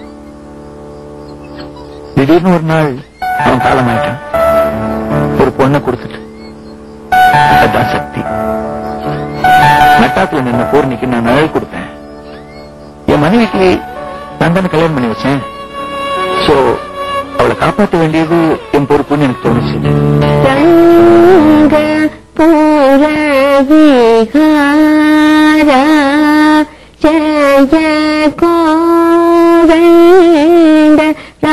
திடீர்னு ஒரு நாள் அவன் காலமாயிட்டான் ஒரு பொண்ணை கொடுத்துட்டு அதான் சக்தி நட்டாத்துல நின்ன பூர்ணிக்கு நான் நிழல் கொடுத்தேன் என் மனைவிக்கு நான் தானே கல்யாணம் பண்ணி வச்சேன் சோ அவளை காப்பாற்ற வேண்டியது என் பொறுப்புன்னு எனக்கு தோணுச்சு ரங்க புற விஹாரா ஜய கோவிந்த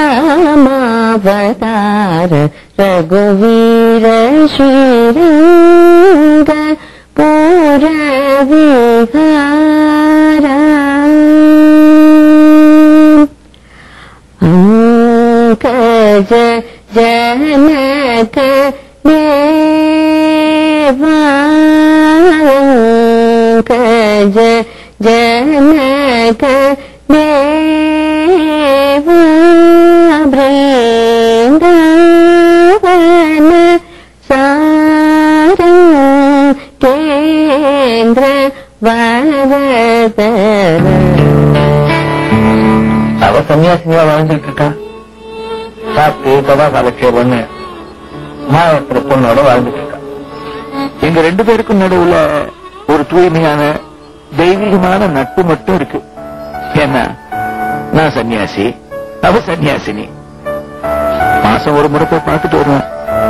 ராமாவதார ரகுவீர ஸ்ரீரங்க புற விஹாரா அங்கஜ ஜனக தேவா ஜனக தேவா பிருந்தாவன சாரம் கேந்திர வனதர அவ சன்னியாசினியா வாழ்ந்துட்டு இருக்கா சாப்பிட்டு சதா காலட்சேபம்னு மாவட்ட பொண்ணோட வாழ்ந்துட்டு இருக்கா எங்க ரெண்டு பேருக்கும் நடுவுல ஒரு தூய்மையான தெய்வீகமான நட்பு மட்டும் இருக்கு ஏன்னா நான் சன்னியாசி அவ சன்னியாசினி மாசம் ஒரு முறை போய் பார்த்துட்டு வருவேன்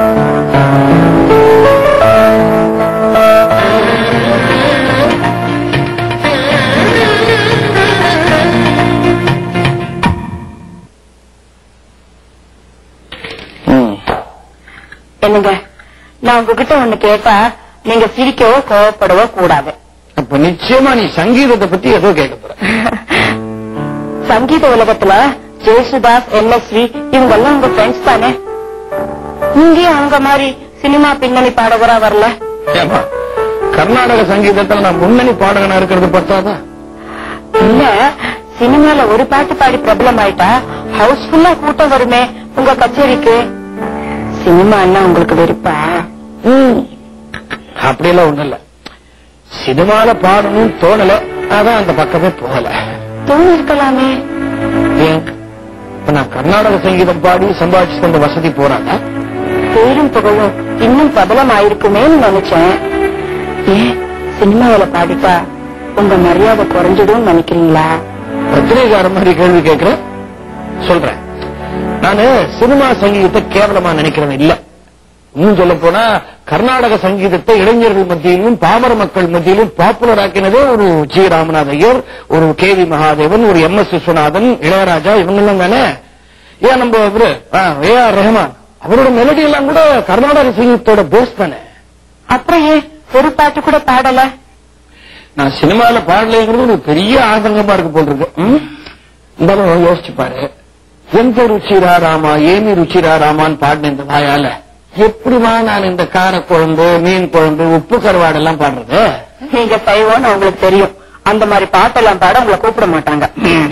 என்னங்க நான் உங்ககிட்ட ஒண்ணு கேட்டா நீங்க சிரிக்கவோ கோவப்படவோ கூடாது அப்ப நிச்சயமா நீ சங்கீதத்தை பத்தி ஏதோ கேட்க போற சங்கீத உலகத்துல ஜேசுதாஸ் எம்எஸ்வி இவங்க எல்லாம் உங்க ஃப்ரெண்ட்ஸ் தானே இங்கேயும் அவங்க மாதிரி சினிமா பின்னணி பாடகரா வரல ஏமா கர்நாடக சங்கீதத்துல நான் முன்னணி பாடகனா இருக்கிறது பத்தாதா இல்ல சினிமால ஒரு பாட்டு பாடி பிரபலம் ஆயிட்டா ஹவுஸ்ஃபுல்லா கூட்டம் வருமே உங்க கச்சேரிக்கு சினிமான்னா உங்களுக்கு வெறுப்பா அப்படியெல்லாம் ஒண்ணும் இல்ல சினிமால பாடணும்னு தோணல அதான் அந்த பக்கமே போகல தூங்கி இருக்கலாமே ஏன் இப்ப நான் கர்நாடக சங்கீதம் பாடி சம்பாதிச்சு தந்த வசதி போறாங்க பேரும் புகழும் இன்னும் பிரபலம் ஆயிருக்குமேன்னு நினைச்சேன் ஏன் சினிமாவில பாடிட்டா உங்க மரியாதை குறைஞ்சிடும் நினைக்கிறீங்களா பத்திரிகார மாதிரி கேள்வி கேட்கிறேன் சொல்றேன் நானு சினிமா சங்கீதத்தை கேவலமா நினைக்கிறவன் இல்ல இன்னும் சொல்ல போனா கர்நாடக சங்கீதத்தை இளைஞர்கள் மத்தியிலும் பாமர மக்கள் மத்தியிலும் பாப்புலர் ஆக்கினதே ஒரு ஜி ராமநாத ஐயர் ஒரு கே வி மகாதேவன் ஒரு எம் எஸ் விஸ்வநாதன் இளையராஜா இவங்கெல்லாம் தானே ஏன் நம்ம இவரு ஏ ஆர் ரஹ்மான் அவரோட மெலடி எல்லாம் கூட கர்நாடக சங்கீதத்தோட பேஸ் தானே அப்புறம் ஏன் ஒரு பாட்டு கூட பாடல நான் சினிமால பாடலைங்கிறது ஒரு பெரிய ஆதங்கமா இருக்கு போல் இருக்கு ம்? இருந்தாலும் யோசிச்சு பாரு எந்த ருச்சிரா ராமா ஏமி ருச்சிரா ராமான்னு பாடின இந்த வாயால எப்படிமா நான் இந்த கார குழம்பு மீன் குழம்பு உப்பு கருவாடு எல்லாம் பாடுறது நீங்க சைவம்னு உங்களுக்கு தெரியும் அந்த மாதிரி பாட்டெல்லாம் பாட உங்களை கூப்பிட மாட்டாங்க ம்.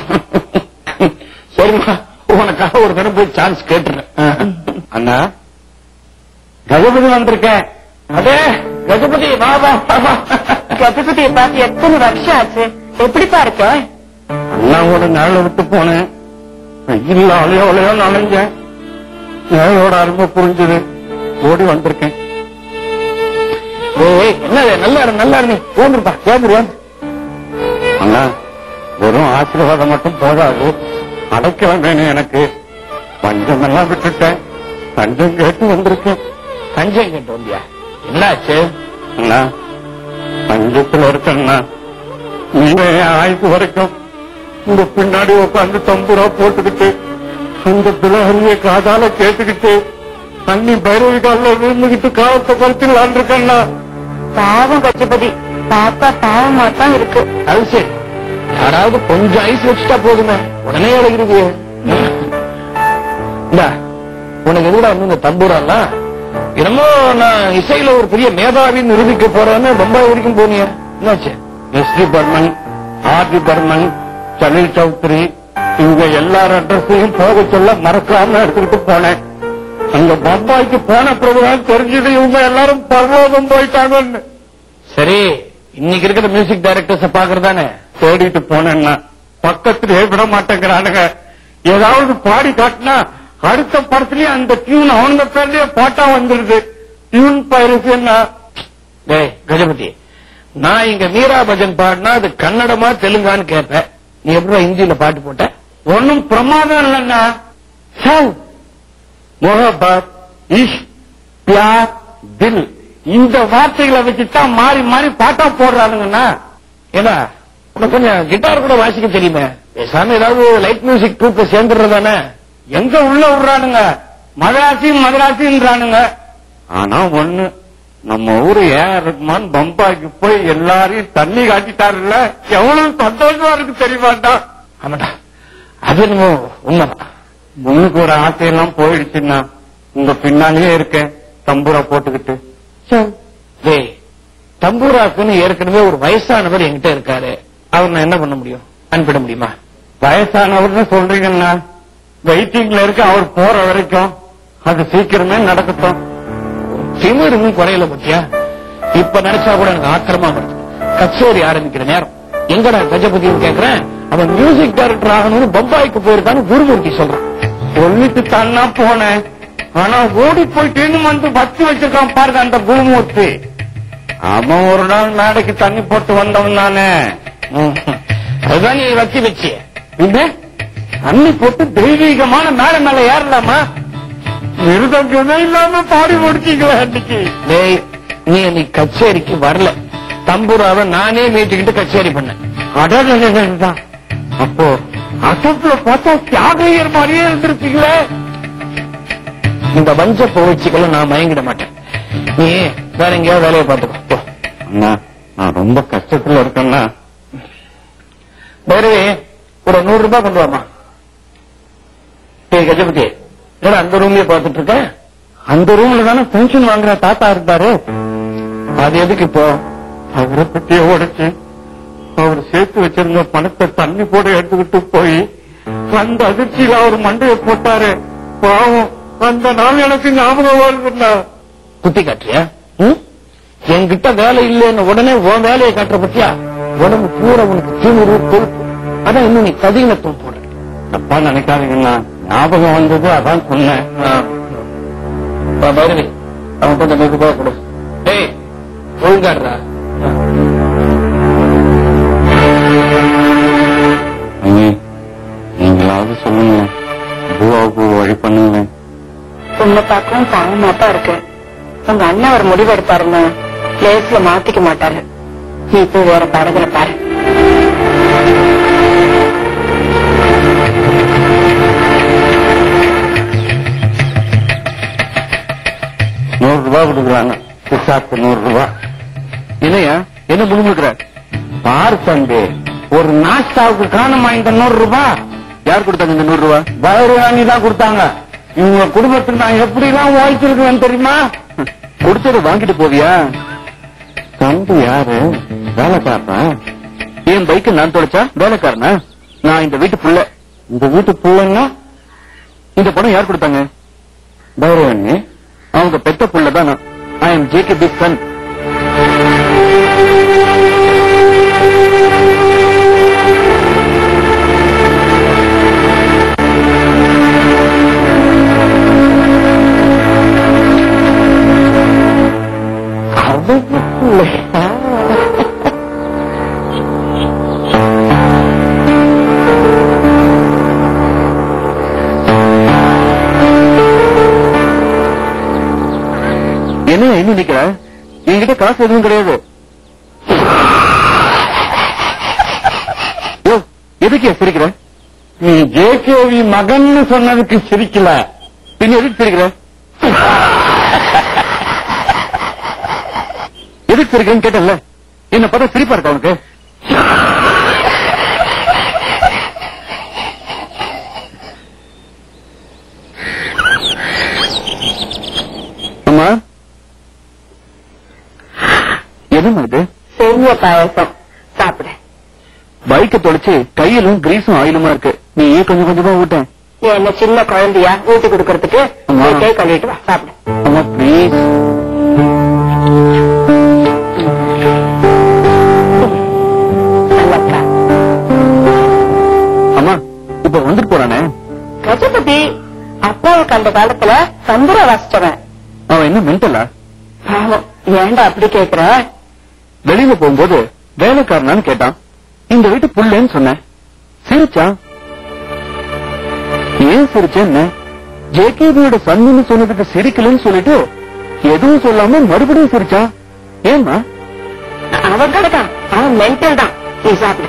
சரிம்மா உனக்காக ஒரு தடவை போய் சான்ஸ் கேட்டுறேன் அண்ணா கஜபதி வந்திருக்கேன் அதே கஜபதி வா வா வா, வா. கஜபதியை பார்த்து எத்தனை வருஷம் ஆச்சு எப்படிப்பா இருக்க நான் ஒரு நாள் விட்டு போனேன் வெயில்ல அலையோ அலையோ நனைஞ்சேன் நேரோட அருமை புரிஞ்சது ஓடி வந்திருக்கேன் ஏய் என்னது நல்லா இரு நல்லா இரு நீ ஏந்துருப்பா ஏந்துரு ஏந்து அண்ணா வெறும் ஆசீர்வாதம் மட்டும் போதாது அடைக்க வேண்டேன் எனக்கு பஞ்சம் எல்லாம் விட்டுட்டேன் பஞ்சம் கேட்டு வந்திருக்கேன் பஞ்சம் கேட்டு வந்தியா என்னாச்சு அண்ணா பஞ்சத்துல இருக்கண்ணா நீங்க என் ஆயுசு வரைக்கும் உங்க பின்னாடி உட்காந்து தம்புரா போட்டுக்கிட்டு அந்த பிள்ளைய காதால கேட்டுக்கிட்டு தண்ணி பைரவி காலில் விழுந்துகிட்டு காலத்தை குறைச்சிடலான் இருக்கேன்னா பாவம் கஜபதி பார்த்தா பாவமா தான் இருக்கு அது சரி யாராவது கொஞ்சம் ஐஸ் வச்சுட்டா போதுமே உடனே அழகிறது இந்தா உனக்கு எதுடா வந்து இந்த தம்பூரெல்லாம் என்னமோ நான் இசையில ஒரு பெரிய மேதாவின்னு நிரூபிக்க போறேன்னு பம்பாய் வரைக்கும் போனிய என்னாச்சு S D Burman R D Burman Sunil Chowdhury இங்க எல்லார் அட்ரஸையும் போக சொல்ல மறக்காம எடுத்துக்கிட்டு போனேன் அங்க பம்பாய்க்கு போன பிறகுதான் தெரிஞ்சது இவங்க எல்லாரும் பரலோகம் போயிட்டாங்கன்னு சரி இன்னைக்கு இருக்கிற மியூசிக் டைரக்டர்ஸ பாக்குறதானே தேடிட்டு போனேன்னா பக்கத்திலேயே விட மாட்டேங்கிறானுங்க ஏதாவது பாடி காட்டினா அடுத்த படத்துலயே அந்த டியூன் அவனுங்க பேர்லயே பாட்டா வந்துருது டியூன் பயிற்சின்னா டேய் கஜபதி நான் இங்க மீரா பஜன் பாடினா அது கன்னடமா தெலுங்கான்னு கேட்பேன் நீ எப்படி ஹிந்தியில பாட்டு போட்ட ஒன்னும் பிரமாதம் இல்லைன்னா சார் மொஹபத் இஷ் பியார் தில் இந்த வார்த்தைகளை வச்சுதான் மாறி மாறி பாட்டா போடுறானுங்கண்ணா ஏன்னா உனக்கு கொஞ்சம் கிட்டார் கூட வாசிக்க தெரியுமே பேசாம ஏதாவது லைட் மியூசிக் ட்ரூப்ப சேர்ந்துடுறதானே எங்க உள்ள விடுறானுங்க மதராசி மதராசின்றானுங்க ஆனா ஒண்ணு நம்ம ஊரு ஏன் ரஹ்மான் பம்பாய்க்கு போய் எல்லாரையும் தண்ணி காட்டிட்டாருல்ல எவ்வளவு சந்தோஷமா இருக்கு தெரியுமாட்டா ஆமாடா அது என்னமோ உண்மைதான் முன்னுக்கு ஒரு ஆசையெல்லாம் போயிடுச்சுன்னா உங்க பின்னாலேயே இருக்கேன் தம்பூரா போட்டுக்கிட்டு டேய் தம்பூராக்குன்னு ஏற்கனவே ஒரு வயசானவர் என்கிட்ட இருக்காரு அவர் நான் என்ன பண்ண முடியும் அனுப்பிட முடியுமா வயசானவர்னு சொல்றீங்கன்னா வெயிட்டிங்ல இருக்க அவர் போற வரைக்கும் அது சீக்கிரமே நடக்கட்டும் திமிர் இன்னும் குறையல பத்தியா இப்ப நினைச்சா கூட எனக்கு ஆத்திரமா வருது கச்சேரி ஆரம்பிக்கிற நேரம் எங்கடா கஜபதினு கேக்குறேன் அவன் மியூசிக் டைரக்டர் ஆகணும்னு பம்பாய்க்கு போயிருக்கான்னு குருமூர்த்தி சொல்றான் சொல்லிட்டு தானா போனேன் ஆனா ஓடி போயிட்டேன்னு வந்து வச்சு வச்சிருக்கான் பாருங்க அந்த குருமூர்த்தி அவன் ஒரு நாள் நாளைக்கு தண்ணி போட்டு வந்தவன் தானே ம். அதுதான் நீ வச்சு வச்சு இந்த தண்ணி போட்டு தெய்வீகமான மேல மேல ஏறலாமா மிருதங்கமே இல்லாம பாடி முடிச்சீங்களா அன்னைக்கு டேய் நீ நீ கச்சேரிக்கு வரல தம்புராவை நானே மீட்டுக்கிட்டு கச்சேரி பண்ணேன் அடடடடடா. அப்போ அசப்புல பார்த்தா தியாகையர் மாதிரியே இருந்திருப்பீங்களே இந்த வஞ்ச புகழ்ச்சிகளை நான் மயங்கிட மாட்டேன் நீ வேற எங்கேயாவது வேலையை பார்த்துக்கோ போ. அண்ணா நான் ரொம்ப கஷ்டத்துல இருக்கேன்னா பைரவி ஒரு நூறு ரூபாய் கொண்டு வாமா டேய் கஜபதி என்னடா அந்த ரூம்லயே பார்த்துட்டு இருக்க அந்த ரூம்ல தானே பென்ஷன் வாங்குற தாத்தா இருந்தாரு அது எதுக்கு இப்போ அவரை பத்திய உடைச்சு அவர் சேர்த்து வச்சிருந்த பணத்தை தண்ணி போட எடுத்துக்கிட்டு போய் அந்த அதிர்ச்சியில அவர் மண்டையை போட்டாரு பாவம் அந்த நாள் எனக்கு ஞாபகம் வருதுண்ணா குத்தி காட்டுறியா ம்? என்கிட்ட வேலை இல்லைன்னு உடனே உன் வேலையை காட்டுற பத்தியா உடம்பு பூரா உனக்கு திமிரு கொழுப்பு அதான் இன்னும் நீ கதினத்துவம் போடுற தப்பா நினைக்காதீங்கண்ணா ஞாபகம் வந்தது அதான் சொன்னேன் ஆ. பா, பைரவி அவன் கொஞ்சம் நூறு ரூபாய் கொடு டேய் ஒழுங்காடுறா நீங்களாவது சொல்லுங்க பூவாவுக்கு வழி பண்ணுங்களேன் உன்னை பார்க்கவும் பாவமா தான் இருக்கு உங்க அண்ணன் ஒரு முடிவு எடுப்பாருன்னு பிளேஸ்ல மாத்திக்க மாட்டாரு நீ போய் வேற படகுல பாரு நூறு ரூபாய் கொடுக்குறாங்க பிசாக்கு நூறு ரூபாய் இல்லையா என்ன முழுமுழுக்கிற பார் தம்பி ஒரு நாஸ்டாவுக்கு காணுமா இந்த நூறு ரூபாய் யார் கொடுத்தாங்க இந்த நூறு ரூபாய் பைரவாணி தான் கொடுத்தாங்க இவங்க குடும்பத்துக்கு நான் எப்படி எல்லாம் வாழ்த்திருக்கேன் தெரியுமா கொடுத்ததை வாங்கிட்டு போவியா தம்பி யாரு வேலைக்காரன் என் பைக்கு நான் தொலைச்சா வேலைக்காரனா நான் இந்த வீட்டு புள்ள இந்த வீட்டு பிள்ளைன்னா இந்த பணம் யார் கொடுத்தாங்க பைரவாணி அவங்க பெத்த புள்ள தான் நான் I M J K big son அவங்க பிள்ளையா? என்ன இன்னும் நிக்கிற என்கிட்ட காசு எதுவும் கிடையாது யோ, எதுக்கு சிரிக்கிற நீ ஜேகேவி மகன்னு சொன்னதுக்கு சிரிக்கல பின்ன எதுக்கு சிரிக்கிற எதுக்கு சிரிக்கிறேன்னு கேட்டல என்ன பார்த்தா சிரிப்பா இருக்கா உனக்கு அம்மா எதுமா இது செவ்விய பாயசம் சாப்பிடு பைக்கை தொலைச்சு கையிலும் கிரீஸும் ஆயிலுமா இருக்கு நீ ஏன் கொஞ்சம் கொஞ்சமா ஊட்டேன் நீ என்ன சின்ன குழந்தையா ஊட்டி கொடுக்கறதுக்கு அம்மா. நீ கை கழுவிட்டு வா சாப்பிடு அம்மா ப்ளீஸ் நல்லக்கா அம்மா இப்ப வந்துட்டு போறானே கஜபதி அப்பாவுக்கு அந்த காலத்துல சந்திர வாசிச்சவன் அவன் என்ன மென்டலா பாவம் ஏன்டா அப்படி கேக்குற வெளியில போகும்போது வேலைக்காரனான்னு கேட்டான் இந்த வீட்டு புள்ளேன்னு சொன்னேன் சிரிச்சான் ஏன் சிரிச்சேன்னு ஜேகேபியோட சன்னுன்னு சொன்னதுக்கு சிரிக்கலன்னு சொல்லிட்டு எதுவும் சொல்லாம மறுபடியும் சிரிச்சான் ஏம்மா அவன் கிடக்கான் அவன் மென்டல் தான் நீ சாப்பிடு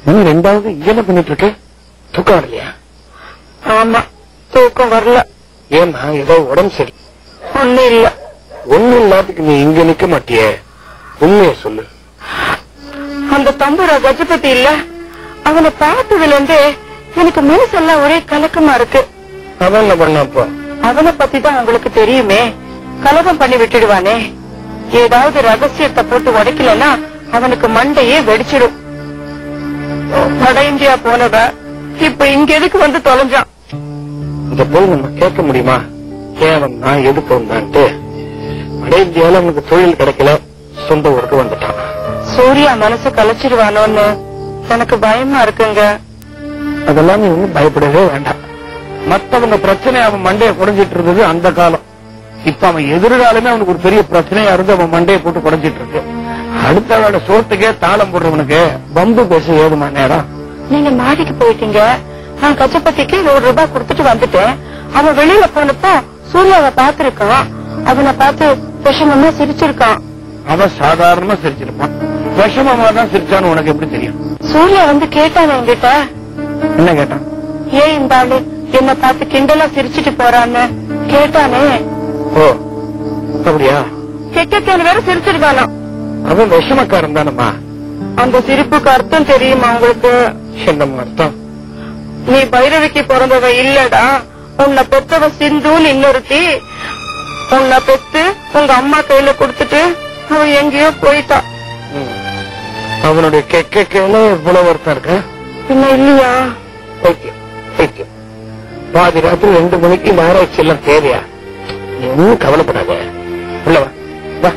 நீ ரெண்டாவது இங்க என்ன பண்ணிட்டு இருக்க தூக்கம் வரலையா ஆமா தூக்கம் வரல ஏமா ஏதோ உடம்பு சரி ஒண்ணு இல்ல ஒண்ணு இல்லாததுக்கு நீ இங்க நிக்க மாட்டியே உண்மையை சொல்லு அந்த தம்புரா கஜபதி இல்ல அவனை பார்த்ததுல இருந்து எனக்கு மனசெல்லாம் ஒரே கலக்கமா இருக்கு அவன் என்ன பண்ணா அப்போ அவனை பத்தி தான் உங்களுக்கு தெரியுமே கலகம் பண்ணி விட்டுடுவானே ஏதாவது ரகசியத்தை போட்டு உடைக்கலன்னா அவனுக்கு மண்டையே வெடிச்சிடும் வட இந்தியா போனவ இப்ப இங்க எதுக்கு வந்து தொலைஞ்சான் இத போய் நம்ம கேட்க முடியுமா ஏன் அவன் நான் எதுக்கு வந்தான்ட்டு வட இந்தியால அவனுக்கு தொழில் கிடைக்கல சொந்த ஊருக்கு வந்துட்டான் சூர்யா மனசு கலைச்சிருவானோன்னு எனக்கு பயமா இருக்குங்க அதெல்லாம் நீ ஒண்ணும் பயப்படவே வேண்டாம் மத்தவங்க பிரச்சனை அவன் மண்டையை குறைஞ்சிட்டு இருந்தது அந்த காலம் இப்ப அவன் எதிர்காலமே அவனுக்கு ஒரு பெரிய பிரச்சனையா இருந்து அவன் மண்டையை போட்டு குறைஞ்சிட்டு இருக்கு அடுத்தவனோட சோத்துக்கே தாளம் போடுறவனுக்கு பம்பு பேச ஏதுமா நேரம் நீங்க மாடிக்கு போயிட்டீங்க நான் கஜபதிக்கு நூறு ரூபாய் கொடுத்துட்டு வந்துட்டேன் அவன் வெளியில போனப்போ சூர்யாவை பார்த்திருக்கான் அவனை பார்த்து விஷமமா சிரிச்சிருக்கான் அவன் சாதாரணமா சிரிச்சிருப்பான் விஷமமா தான் சிரிச்சான்னு உனக்கு எப்படி தெரியும் சூர்யா வந்து கேட்டான் என்கிட்ட என்ன கேட்டான் ஏன் இந்த ஆளு என்ன பார்த்து கிண்டலா சிரிச்சிட்டு போறான்னு கேட்டானே ஓ அப்படியா கெட்டத்தேன் வேற சிரிச்சிருக்கானா அவன் விஷமக்காரன் தானம்மா அந்த சிரிப்புக்கு அர்த்தம் தெரியுமா உங்களுக்கு என்னம்மா அர்த்தம் நீ பைரவிக்கு பிறந்தவ இல்லடா உன்னை பெத்தவ சிந்துன்னு இன்னொருத்தி உன்னை பெத்து உங்க அம்மா கையில கொடுத்துட்டு அவன் எங்கேயோ போயிட்டான் ம். அவனுடைய கெக்க கேள இவ்வளவு வருத்தம் இருக்க பின்ன இல்லையா ஓகே ஓகே பாதி ராத்திரி ரெண்டு மணிக்கு மாராய்ச்சி எல்லாம் தேவையா நீ ஒன்னும் கவலைப்படாத உள்ள வா வா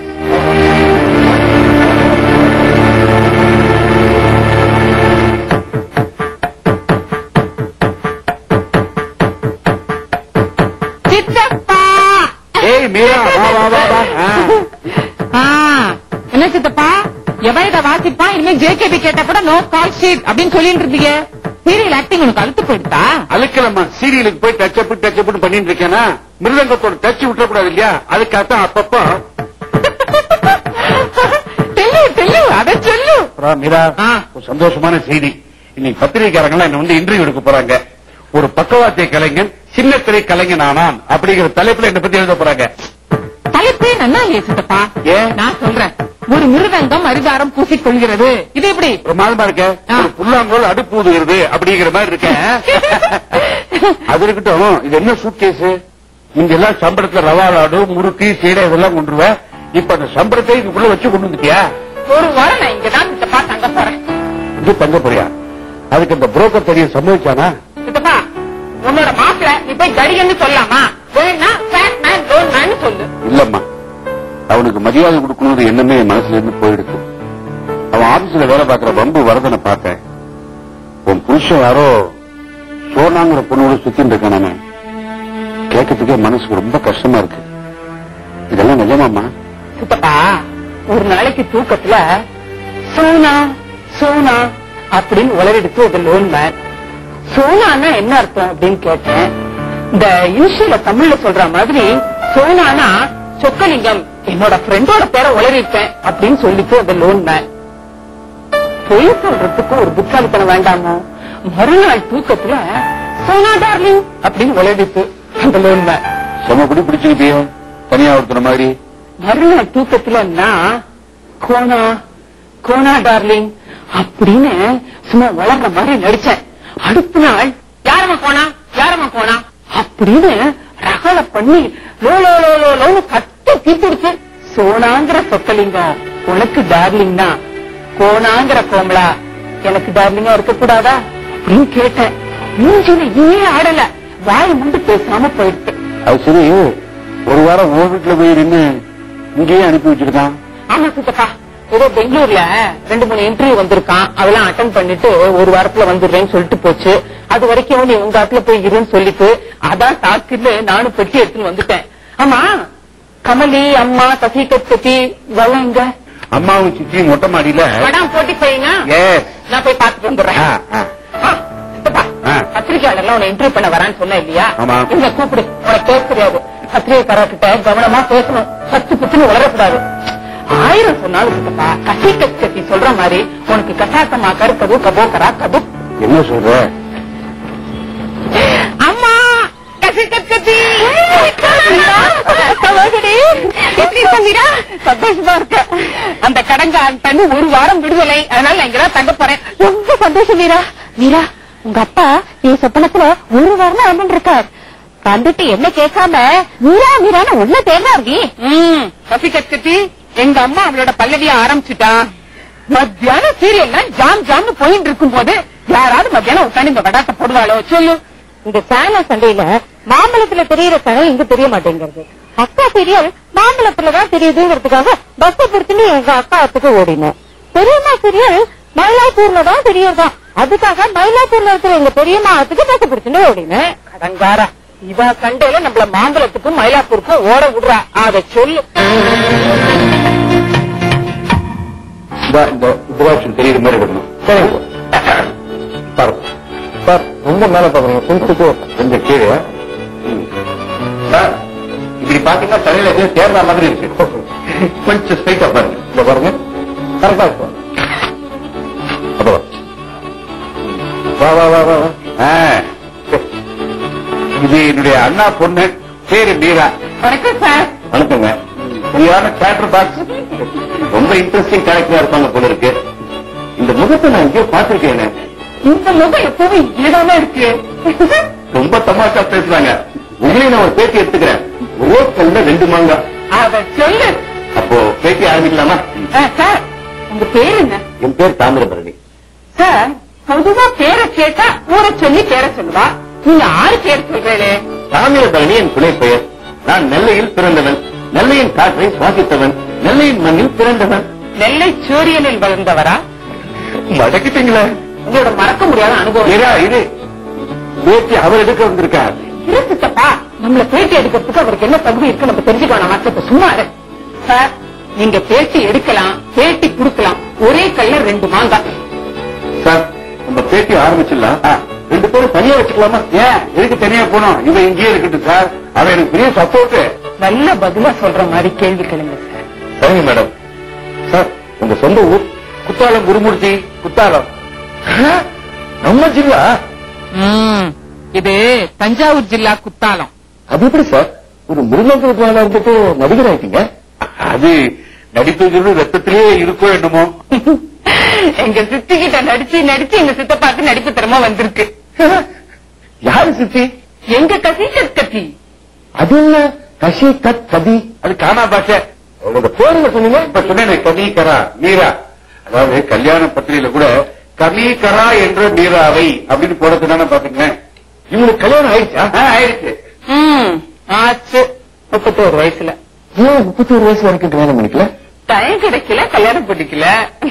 சித்தப்பா ஏய் மீரா வா வா வா வா ஆ. என்ன சித்தப்பா எவன் இதை வாசிப்பா இனிமே ஜேகேபி கேட்டா கூட நோ கால் ஷீட் அப்படின்னு சொல்லிட்டு இருந்தீங்க சீரியல் ஆக்டிங் உனக்கு அழுத்து போயிடுதா அழுக்கலம்மா சீரியலுக்கு போய் டச் அப் டச் அப் பண்ணிட்டு இருக்கேனா மிருதங்கத்தோட டச் விட்டுறக்கூடாது இல்லையா அதுக்காகத்தான் அப்பப்போ தெல்லு தெல்லு அதை சொல்லு அப்புறம் மீரா ஆ. ஒரு சந்தோஷமான செய்தி இன்னைக்கு பத்திரிகைக்காரங்க என்ன வந்து இன்டர்வியூ எடுக்க போறாங்க ஒரு பக்கவாத்திய கலைஞன் சின்ன திரை கலைஞன் ஆனான் அப்படிங்கிற தலைப்புல என்ன பத்தி எழுத போறாங்க தலைப்பே நல்லா இல்லையே சித்தப்பா ஏன்? நான் சொல்றேன் ஒரு மிருதங்கம் அரிதாரம் பூசிக்கொள்கிறது இது எப்படி ஒரு மாதமா இருக்க ஆ. ஒரு புல்லாங்கோல் அடுப்பு ஊதுகிறது அப்படிங்கிற மாதிரி இருக்க அது இருக்கட்டும் இது என்ன சூட் கேஸ் இங்க எல்லாம் சம்பளத்துல ரவா லாடு முறுக்கு சீடை இதெல்லாம் கொண்டுருவேன் இப்ப அந்த சம்பளத்தை இதுக்குள்ள வச்சு கொண்டு வந்துட்டியா ஒரு வாரம் நான் இங்கதான் சித்தப்பா தங்க போறேன் இது தங்க போறியா அதுக்கு இந்த புரோக்கர் தெரியும் சம்பவிச்சானா சித்தப்பா உன்னோட மாப்பிள்ள நீ போய் கடிகன்னு சொல்லலாமா வேணா ஃபேட் மேன் டோன் மேன் சொல்லு இல்லம்மா அவனுக்கு மரியாதை கொடுக்கணும்னு எண்ணமே என் மனசுல இருந்து போயிடுச்சு அவன் ஆபீஸ்ல வேலை பார்க்கிற பம்பு வரதனை பார்த்தேன் உன் புருஷன் யாரோ சோனாங்கிற பொண்ணோட சுத்தின்னு இருக்கானே கேட்கறதுக்கே மனசுக்கு ரொம்ப கஷ்டமா இருக்கு இதெல்லாம் நிஜமாம்மா சித்தப்பா ஒரு நாளைக்கு தூக்கத்துல சோனா சோனா அப்படின்னு உளரெடுத்து ஒரு லோன் மேன் சோனானா என்ன அர்த்தம் அப்படின்னு கேட்டேன் இந்த இனிஷியல தமிழ்ல சொல்ற மாதிரி சோனானா சொக்கலிங்கம் என்னோட ஃப்ரெண்டோட பேரை உளறிட்டேன் அப்படின்னு சொல்லிட்டு அந்த லோன் மேன் பொய் சொல்றதுக்கு ஒரு புத்தாலித்தனம் வேண்டாமோ மறுநாள் தூக்கத்துல சோனா டார்லிங் அப்படின்னு உளறிட்டு அந்த லோன் மேன் செம குடி பிடிச்சுக்கிட்டியே தனியா ஒருத்தர மாதிரி மறுநாள் தூக்கத்துல நான் கோனா கோனா டார்லிங் அப்படின்னு சும்மா வளர்ற மாதிரி நடிச்சேன் அடுத்த நாள் யாரம்மா கோனா யாரம்மா கோனா அப்படின்னு ரகல பண்ணி லோ லோ லோ லோ லோன்னு கட்டி தீப்பிடிச்சு சோனாங்கிற சொக்கலிங்கம் உனக்கு டார்லிங் தான் கோனாங்கிற கோமலா எனக்கு டார்லிங்கா இருக்க கூடாதா அப்படின்னு கேட்டேன் மூஞ்சில ஏன் ஆடல வாய் முண்டு பேசாம போயிட்டு அது சரி ஒரு வாரம் உன் வீட்டுல போய் நின்னு இங்கேயே அனுப்பி வச்சிருக்கான் ஆமா சித்தப்பா ஏதோ பெங்களூர்ல ரெண்டு மூணு இன்டர்வியூ வந்திருக்கான் அதெல்லாம் அட்டன் பண்ணிட்டு ஒரு வாரத்துல வந்துடுறேன்னு சொல்லிட்டு போச்சு அது வரைக்கும் நீ உங்க ஆத்துல போய் இருன்னு சொல்லிட்டு அதான் சாக்குன்னு நானும் பெட்டி எடுத்துன்னு வந்துட்டேன் ஆமா கமலி அம்மா சசிகத் பெட்டி இதெல்லாம் எங்க அம்மாவும் சித்தியும் மொட்டை மாடியில படம் போட்டி செய்யுங்க எஸ் நான் போய் பார்த்துட்டு வந்துடுறேன் ஆ, ஆ. ஆ, சித்தப்பா, ஆ. பத்திரிகையாளர்லாம் உன்னை இன்டர்வியூ பண்ண வரான்னு சொன்னேன் இல்லையா ஆமா. இங்க கூப்பிடு உனக்கு பேச தெரியாது பத்திரிகைக்காரர்கிட்ட கவனமா பேசணும் சத்து புத்துன்னு வளரக்கூடாது ஆயிரம் சொன்னாலும் சித்தப்பா கசி கத்தி சொல்ற மாதிரி உனக்கு கசாக்கமா கருக்கது கபோக்கரா கபு என்ன சொல்ற அம்மா கசி கத்தி எப்படி சொன்னீரா சந்தோஷமா இருக்க அந்த கடங்க தண்ணி ஒரு வாரம் விடுதலை அதனால நான் இங்கதான் தங்க போறேன் ரொம்ப சந்தோஷம் மீரா மீரா உங்க அப்பா நீ சொப்பனத்துல ஒரு வாரம் வந்து இருக்கார் வந்துட்டு என்ன கேட்காம மீரா மீரான்னு ஒண்ணு தேர்ந்தாருடி ம் கசி கத்தி எங்க அம்மா அவளோட பல்லவிய ஆரம்பிச்சுட்டா மத்தியானம் சீரியல்லாம் ஜாம் ஜாம்னு போயிட்டு இருக்கும் போது யாராவது மத்தியானம் உட்காந்து இந்த வடாட்ட போடுவாளோ சொல்லு இந்த சேனல் சண்டையில மாம்பழத்துல தெரியற சனம் இங்க தெரிய மாட்டேங்கிறது அக்கா சீரியல் மாம்பழத்துலதான் தெரியுதுங்கிறதுக்காக பஸ் பொறுத்துன்னு எங்க அக்கா அத்துக்கு ஓடினேன் பெரியம்மா சீரியல் மயிலாப்பூர்ல தான் தெரியறதாம் அதுக்காக மயிலாப்பூர்ல இருக்கிற எங்க பெரியம்மா அத்துக்கு பஸ் பிடிச்சுன்னு ஓடினேன் கடங்காரா இவ கண்டையில நம்மள மாம்பழத்துக்கும் மயிலாப்பூருக்கும் ஓட விடுறா அத சொல்லு இந்த இந்த உபராட்சம் தெரியுற மாதிரி இருக்கணும் சரிங்க சார் சார் ரொம்ப மேல பாக்குறீங்க கொஞ்சத்துக்கு கொஞ்சம் கீழே ம். சார் இப்படி பாத்தீங்கன்னா தலையில எதுவும் தேர்ந்த மாதிரி இருக்கு கொஞ்சம் ஸ்ட்ரைட்டா பாருங்க இந்த பாருங்க கரெக்டா இருக்கும் அப்புறம் வா வா வா வா வா. ஆ. இது என்னுடைய அண்ணா பொண்ணு பேரு மீரா வணக்கம் சார் வணக்கங்க சரியான கேரக்டர் பாக்ஸ் ரொம்ப இன்ட்ரெஸ்டிங் கேரக்டரா இருப்பாங்க போல இருக்கு இந்த முகத்தை நான் எங்கேயோ பார்த்திருக்கேன் இந்த முகம் எப்பவும் ஈடாம இருக்கு ரொம்ப தமாஷா பேசுறாங்க உங்களையும் நான் ஒரு பேட்டி எடுத்துக்கிறேன் ஒரே கல்ல ரெண்டு மாங்கா அத சொல்லு அப்போ பேட்டி ஆரம்பிக்கலாமா ஆ, சார் உங்க பேர் என்ன என் பேர் தாமிரபரணி சார் பொதுவா பேரை கேட்டா ஊரை சொல்லி பேரை சொல்லுவா நீங்க ஆறு பேர் சொல்றீங்களே தாமிரபரணி என் துணை பெயர் நான் நெல்லையில் பிறந்தவன் நெல்லையின் காற்றை சுவாசித்தவன் நெல்லையின் மண்ணில் பிறந்தவன் நெல்லை சூரியனில் வளர்ந்தவரா மடக்கிட்டீங்களே உங்களோட மறக்க முடியாத அனுபவம் மீரா இது பேட்டி அவர் எடுக்க வந்திருக்கார் இரு சித்தப்பா நம்மள பேட்டி எடுக்கிறதுக்கு அவருக்கு என்ன தகுதி இருக்கு நம்ம தெரிஞ்சுக்கணும் மாற்றத்தை சும்மா இரு. சார் நீங்க பேட்டி எடுக்கலாம் பேட்டி கொடுக்கலாம் ஒரே கல்ல ரெண்டு மாங்காய் சார் நம்ம பேட்டி ஆரம்பிச்சிடலாம் ஆ, ரெண்டு பேரும் தனியா வச்சுக்கலாமா ஏன் எதுக்கு தனியா போனோம் இவன் இங்கேயே இருக்கட்டும் சார் அவன் எனக்கு பெரிய சப்போர்ட் நல்ல பதிலா சொல்ற மாதிரி கேள்வி கேளுங்க சார் சரிங்க மேடம் சார் உங்க சொந்த ஊர் குத்தாலம் குருமூர்த்தி குத்தாலம் ஆ, நம்ம ஜில்லா ம், இது தஞ்சாவூர் ஜில்லா குத்தாலம் அது எப்படி சார் ஒரு மிருதங்கத்துக்கு இருந்துட்டு நடிகர் ஆயிட்டீங்க அது நடிப்புங்கிறது ரத்தத்திலேயே இருக்கோ என்னமோ எங்க சித்தி கிட்ட நடிச்சு நடிச்சு எங்க சித்தப்பாக்கு நடிப்பு திறமை வந்திருக்கு யாரு சித்தி எங்க கசி கத்தி அது என்ன கஷி கத் கதி அது காணா பாஷை உங்க பேருங்க சொன்னீங்க இப்ப சொன்னேன் கமீகரா மீரா அதாவது கல்யாண பத்திரிகையில கூட கமீகரா என்ற மீராவை அப்படின்னு போடுறதுனால பாத்தீங்க இவங்களுக்கு கல்யாணம் ஆயிடுச்சா ஆ, ஆயிடுச்சு ம், ஆச்சு முப்பத்தோரு வயசுல ஏன் முப்பத்தோரு வயசு வரைக்கும் கல்யாணம் பண்ணிக்கல டைம் கிடைக்கல கல்யாணம் பண்ணிக்கல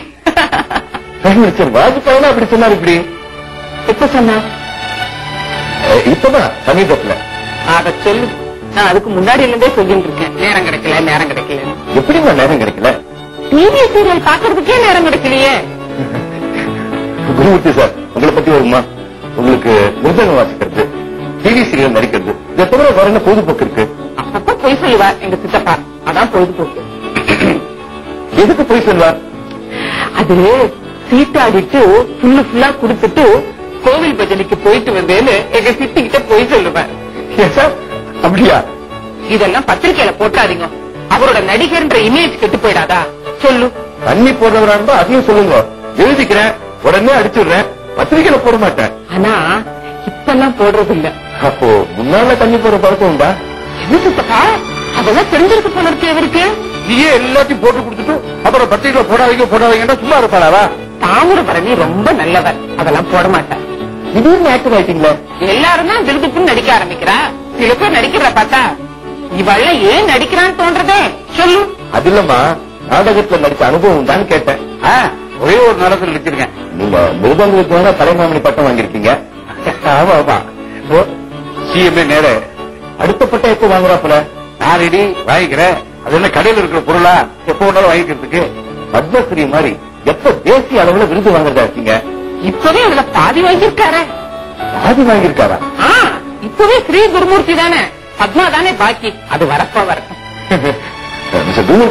சரி வாஜ்பாய் அப்படி சொன்னாரு இப்படி எப்ப சொன்ன அஹ், இப்பதான் சமீபத்துல அத சொல்லு நான் அதுக்கு முன்னாடி இருந்தே சொல்லிட்டு இருக்கேன் நேரம் கிடைக்கல நேரம் கிடைக்கல எப்படிமா நேரம் கிடைக்கல டிவி சீரியல் பாக்குறதுக்கே நேரம் கிடைக்கலையே குருமூர்த்தி சார் உங்களை பத்தி வருமா உங்களுக்கு மிருதங்கம் வாசிக்கிறது டிவி சீரியல் நடிக்கிறது இதை தவிர வேற என்ன பொழுதுபோக்கு இருக்கு அப்பப்ப பொய் சொல்லுவா எங்க சித்தப்பா அதான் பொழுதுபோக்கு எதுக்கு போய் சொல்வார் அது சீட்டாடிட்டு ஃபுல்லு ஃபுல்லா குடுத்துட்டு கோவில் பஜனைக்கு போயிட்டு வந்தேன்னு எங்க சித்தி கிட்ட போய் சொல்லுவேன் ஏன் சார் அப்படியா இதெல்லாம் பத்திரிக்கையில போட்டாதீங்க அவரோட நடிகர்ன்ற இமேஜ் கெட்டு போயிடாதா சொல்லு தண்ணி போடுறவரா இருந்தா அதையும் சொல்லுங்க எழுதிக்கிறேன் உடனே அடிச்சுடுறேன் பத்திரிக்கையில போட மாட்டேன் ஆனா இப்பெல்லாம் போடுறது இல்ல அப்போ முன்னால தண்ணி போடுற பழக்கம் உண்டா என்ன சித்தப்பா அதெல்லாம் தெரிஞ்சிருக்கு போல இருக்கு இவருக்கு நீயே எல்லாத்தையும் போட்டு கொடுத்துட்டு அப்புறம் பத்திரிக்கையில போடாதீங்க போடாதீங்கன்னா சும்மா இருப்பாளா தாமிரபரணி ரொம்ப நல்லவர் அதெல்லாம் போட மாட்டார் திடீர்னு ஆக்டர் ஆயிட்டீங்களே எல்லாரும் தான் திருதுப்புன்னு நடிக்க ஆரம்பிக்கிறா சில பேர் நடிக்கிறத பார்த்தா இவள ஏன் நடிக்கிறான்னு தோன்றதே சொல்லு அது இல்லம்மா நாடகத்துல நடிச்ச அனுபவம் உண்டான்னு கேட்டேன் ஒரே ஒரு நாடகத்தில் நடிச்சிருக்கேன் நீங்க மிருதங்களுக்கு வேணா தலைமாமணி பட்டம் வாங்கியிருக்கீங்க ஆமா ஆமா சிஎம்ஏ நேர அடுத்த பட்டம் எப்போ வாங்குறாப்புல நான் ரெடி வாங்கிக்கிறேன் அது என்ன கடையில் இருக்கிற பொருளா எப்போ வேணாலும் வாங்கிக்கிறதுக்கு பத்மஸ்ரீ மாதிரி எப்ப தேசிய அளவுல விருது வாங்குறதா இருக்கீங்க இப்பவே அதுல பாதி வாங்கியிருக்காரு பாதி வாங்கியிருக்காரா ஆ, இப்பவே ஸ்ரீ குருமூர்த்தி தானே பத்மா தானே பாக்கி அது வரப்ப வரட்டும் மிஸ்டர் குருமூர்த்தி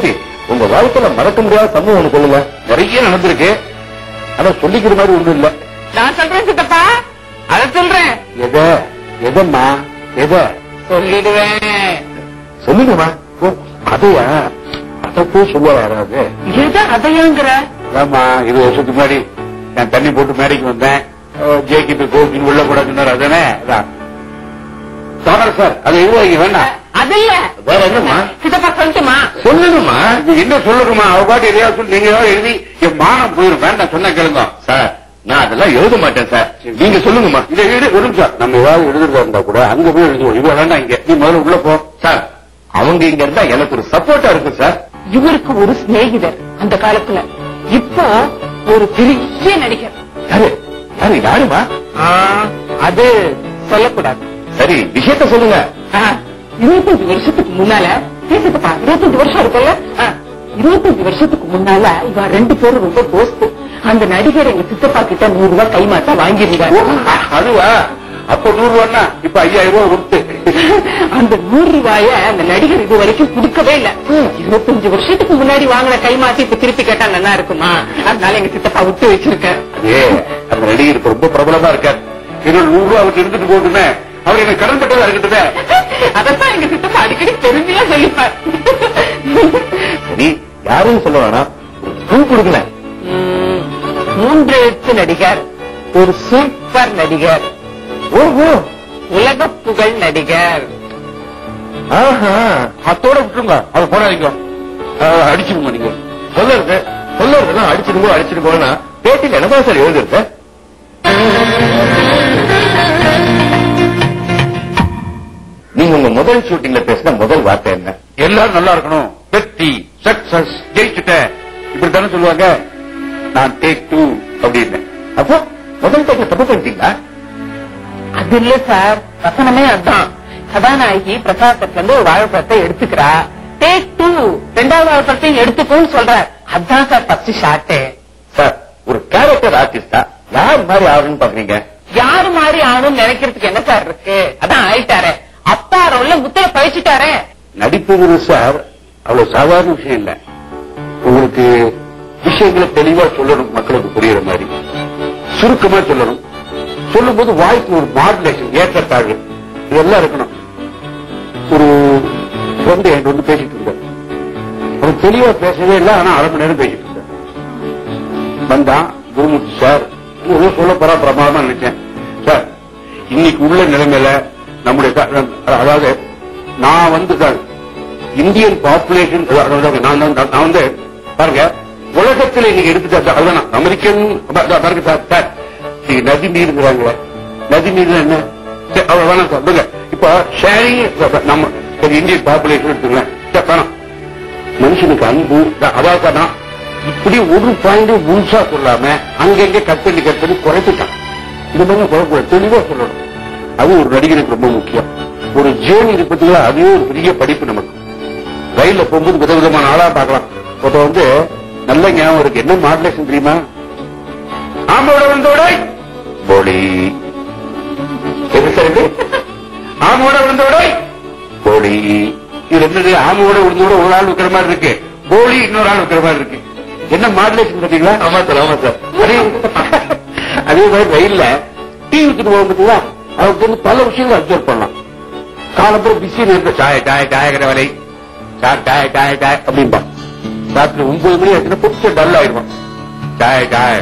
உங்க வாழ்க்கையில மறக்க முடியாத சம்பவம் ஒண்ணு சொல்லுங்க நிறைய நடந்திருக்கு ஆனா சொல்லிக்கிற மாதிரி ஒண்ணும் இல்ல நான் சொல்றேன் சித்தப்பா அத சொல்றேன் எத எதம்மா எத சொல்லிடுவேன் சொல்லுங்கம்மா ஓ, அதையா அதை போய் சொல்ல வராது எது அதையாங்கிற ஆமா இது வருஷத்துக்கு முன்னாடி நான் தண்ணி போட்டு மேடைக்கு வந்தேன் ஜேகிட்டு கோபின் உள்ள கூட சொன்னார் அதானே அதான் சார் சார் அது எழுதுவாங்க வேண்டாம் அது இல்ல வேற என்னம்மா சித்தப்பா சொல்லட்டுமா சொல்லுங்கம்மா என்ன சொல்லுங்கம்மா அவ பாட்டு எதையாவது சொல்லி நீங்க ஏதாவது எழுதி என் மானம் போயிரும் வேண்டாம் சொன்னா கேளுங்க சார் நான் அதெல்லாம் எழுத மாட்டேன் சார் நீங்க சொல்லுங்கம்மா இதை எழுதி ஒரு நிமிஷம் நம்ம ஏதாவது எழுதுறதா இருந்தா கூட அங்க போய் எழுதுவோம் இவ்வளவு வேண்டாம் இங்க நீ முதல்ல உள்ள போ சார் அவங்க இங்க இருந்தா எனக்கு ஒரு சப்போர்ட்டா இருக்கு சார் இவருக்கு ஒரு சிநேகிதர் அந்த காலத்துல இப்போ ஒரு பெரிய நடிகர் யாரு யாரு யாருமா ஆ, அது சொல்லக்கூடாது சரி விஷயத்த சொல்லுங்க ஆ, இருபத்தஞ்சு வருஷத்துக்கு முன்னால பேசுப்பா இருபத்தஞ்சு வருஷம் இருக்குல்ல ஆ, இருபத்தஞ்சு வருஷத்துக்கு முன்னால இவ ரெண்டு பேரும் ரொம்ப தோஸ்து அந்த நடிகர் எங்க சித்தப்பா கிட்ட நூறு ரூபாய் கைமாத்தா வாங்கியிருந்தாரு அதுவா அப்ப நூறு ரூபான்னா இப்ப ஐயாயிரம் ரூபாய் கொடுத்து அந்த நூறு ரூபாய அந்த நடிகர் இது வரைக்கும் கொடுக்கவே இல்ல இருபத்தஞ்சு வருஷத்துக்கு முன்னாடி வாங்கின கைமாத்தி இப்ப திருப்பி கேட்டா நல்லா இருக்குமா அதனால எங்க சித்தப்பா விட்டு வச்சிருக்கேன் ஏ அந்த நடிகர் இப்ப ரொம்ப பிரபலமா இருக்கார் இன்னொரு நூறு ரூபாய் அவருக்கு இருந்துட்டு போட்டுமே அவர் எனக்கு கடன் பட்டதா இருக்கட்டுமே அதத்தான் எங்க சித்தப்பா அடிக்கடி பெருமையா சொல்லிப்பார் சரி யாரும் சொல்ல வேணாம் ஒரு பூ கொடுக்கல உம், மூன்று எழுத்து நடிகர் ஒரு சூப்பர் நடிகர் ஓஹோ உலக புகழ் நடிகர் ஆஹா அத்தோட விட்டுருங்க அதை போடாதீங்க அஹ், அடிச்சிருங்க நீங்க சொல்லுறது சொல்லுறதுலாம் அடிச்சிருங்கோ அடிச்சிருக்கோன்னா பேட்டியில் என்னதான் சார் எழுதுறது நீங்க உங்க முதல் ஷூட்டிங்ல பேசின முதல் வார்த்தை என்ன எல்லாரும் நல்லா இருக்கணும் வெற்றி சக்சஸ் ஜெயிச்சுட்டேன் இப்படி தானே சொல்லுவாங்க நான் டேக் டூ அப்படின்னு அப்போ முதல் டேக்ல தப்பு பண்ணிட்டீங்களா அது இல்ல சார் வசனமே அதான் கதாநாயகி பிரசாதத்துல இருந்து ஒரு வாழைப்பழத்தை எடுத்துக்கிறா டேக் டூ ரெண்டாவது வாழைப்பழத்தையும் எடுத்துக்கோன்னு சொல்றார் அதான் சார் ஃபர்ஸ்ட் ஷாட்டு சார் ஒரு கேரக்டர் ஆர்டிஸ்டா யார் மாதிரி ஆகணும்னு பாக்குறீங்க யாரு மாதிரி ஆகணும்னு நினைக்கிறதுக்கு என்ன சார் இருக்கு அதான் ஆயிட்டாரே அப்பா ரோல்ல முத்திர பழிச்சுட்டாரே நடிப்புங்கிறது சார் அவ்வளவு சாதாரண விஷயம் இல்ல உங்களுக்கு விஷயங்களை தெளிவா சொல்லணும் மக்களுக்கு புரியுற மாதிரி சுருக்கமா சொல்லணும் சொல்லும் போது வாய்க்கு ஒரு மாடுலேஷன் ஏற்றத்தாழ்வு இதெல்லாம் இருக்கணும் ஒரு ஃப்ரெண்டு என்கிட்ட வந்து பேசிட்டு இருந்தார் அவர் தெளிவா பேசவே இல்லை ஆனா அரை மணி நேரம் பேசிட்டு இருந்தார் வந்தான் குருமூர்த்தி சார் ஏதோ சொல்ல போறா பிரமாதமா நினைச்சேன் சார் இன்னைக்கு உள்ள நிலைமையில நம்முடைய க- அதாவது நான் வந்து சார் இந்தியன் பாப்புலேஷன் நான் தான் நான் வந்து பாருங்க உலகத்துல இன்னைக்கு எடுத்துட்டா அதுதான் அமெரிக்கன் பா- பா- பாருங்க சார் சார் நீங்க நதி நீருங்கிறாங்களே நதி நீர் என்ன சரி, அவ்வளவு வேணாம் சார் விடுங்க. இப்போ ஷேரிங் நம்ம ஒரு இந்தியன் பாப்புலேஷன் எடுத்துக்கலாம் சார் வேணாம் மனுஷனுக்கு அன்பு த- அதாவது தான் இப்படி ஒரு பாயிண்ட் முழுசா சொல்லாம அங்கங்க கட் பண்ணி கட் பண்ணி குறைச்சிட்டான் இந்த மாதிரி குறைக்கூடாது தெளிவா சொல்லணும் அது ஒரு நடிகனுக்கு ரொம்ப முக்கியம் ஒரு ஜேர்னி இருக்கு பார்த்தீங்களா அதுவே ஒரு பெரிய படிப்பு நமக்கு ரயில்ல போகும்போது விதவிதமான ஆளா பார்க்கலாம் ஒருத்தன் வந்து நல்ல ஞாபகம் இருக்கு என்ன மாடுலேஷன் தெரியுமா ஆமோட வந்தோட போலி எது சார் இது ஆமோட விழுந்தோட போலி இது என்னது ஆமோட விழுந்தோட ஒரு ஆள் இருக்கிற மாதிரி இருக்கு போலி இன்னொரு ஆள் இருக்கிற மாதிரி இருக்கு என்ன மாடுலேஷன் பாத்தீங்களா ஆமா சார் ஆமா சார் அதே அதே மாதிரி ரயில்ல டீ வித்துட்டு போகும் பார்த்தீங்களா அவருக்கு வந்து பல விஷயங்கள் அப்சர்வ் பண்ணலாம் காலப்புறம் பிஸி இருக்க சாய சாய சாயகிற வேலை சார் சாய சாய சாய அப்படின்பா ராத்திரி ஒன்பது மணி ஆச்சுன்னா புதுசு டல் ஆயிடுவான் சாய சாய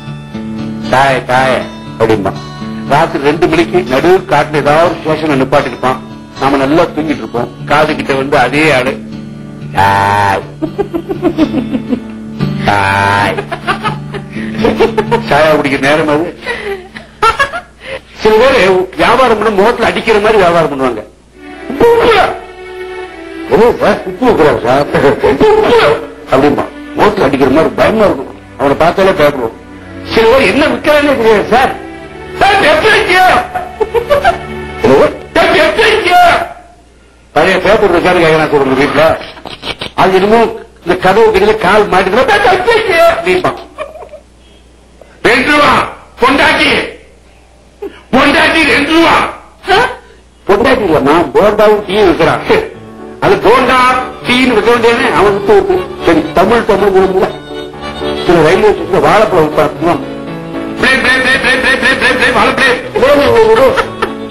சாய சாய அப்படின்பா ராத்திரி ரெண்டு மணிக்கு நடு காட்டுல ஏதாவது ஒரு ஸ்டேஷன் நிப்பாட்டி இருப்பான் நாம நல்லா தூங்கிட்டு இருப்போம் காது கிட்ட வந்து அதே ஆளு சாய் சாய் சாயா குடிக்கிற நேரம் அது சில பேர் வியாபாரம் பண்ண முகத்துல அடிக்கிற மாதிரி வியாபாரம் பண்ணுவாங்க ஓ சார் உப்பு வைக்கிறார் சார் அப்படிம்பா முகத்துல அடிக்கிற மாதிரி பயமா இருக்கும் அவனை பார்த்தாலே பயப்படுவோம் சில பேர் என்ன விற்கிறானே தெரியாது சார் சார் எச்சரிக்கையா ஹலோ? சார், எச்சரிக்கையா பழைய பேப்பர் இருக்காரு கேட்கலாம் சார் உங்க வீட்டுல அது என்னமோ இந்த கதவு கிட்ட கால் மாட்டிக்கிறா அப்படின்பா ரெண்டு ரூபா பொண்டாட்டி பொண்டாட்டி ரெண்டு ரூபா பொண்டாட்டி இல்லம்மா போண்டாவும் டீ விற்கிறான் அது போண்டா டீன்னு விற்க வேண்டியது அவன் வித்து விட்டு சரி தமிழ் தமிழ் விரும்புல சில ரயில்வே ஸ்டேஷன்ல வாழைப்பழம் விற்பாங்க break break break break break break break break வாழை பிரேக்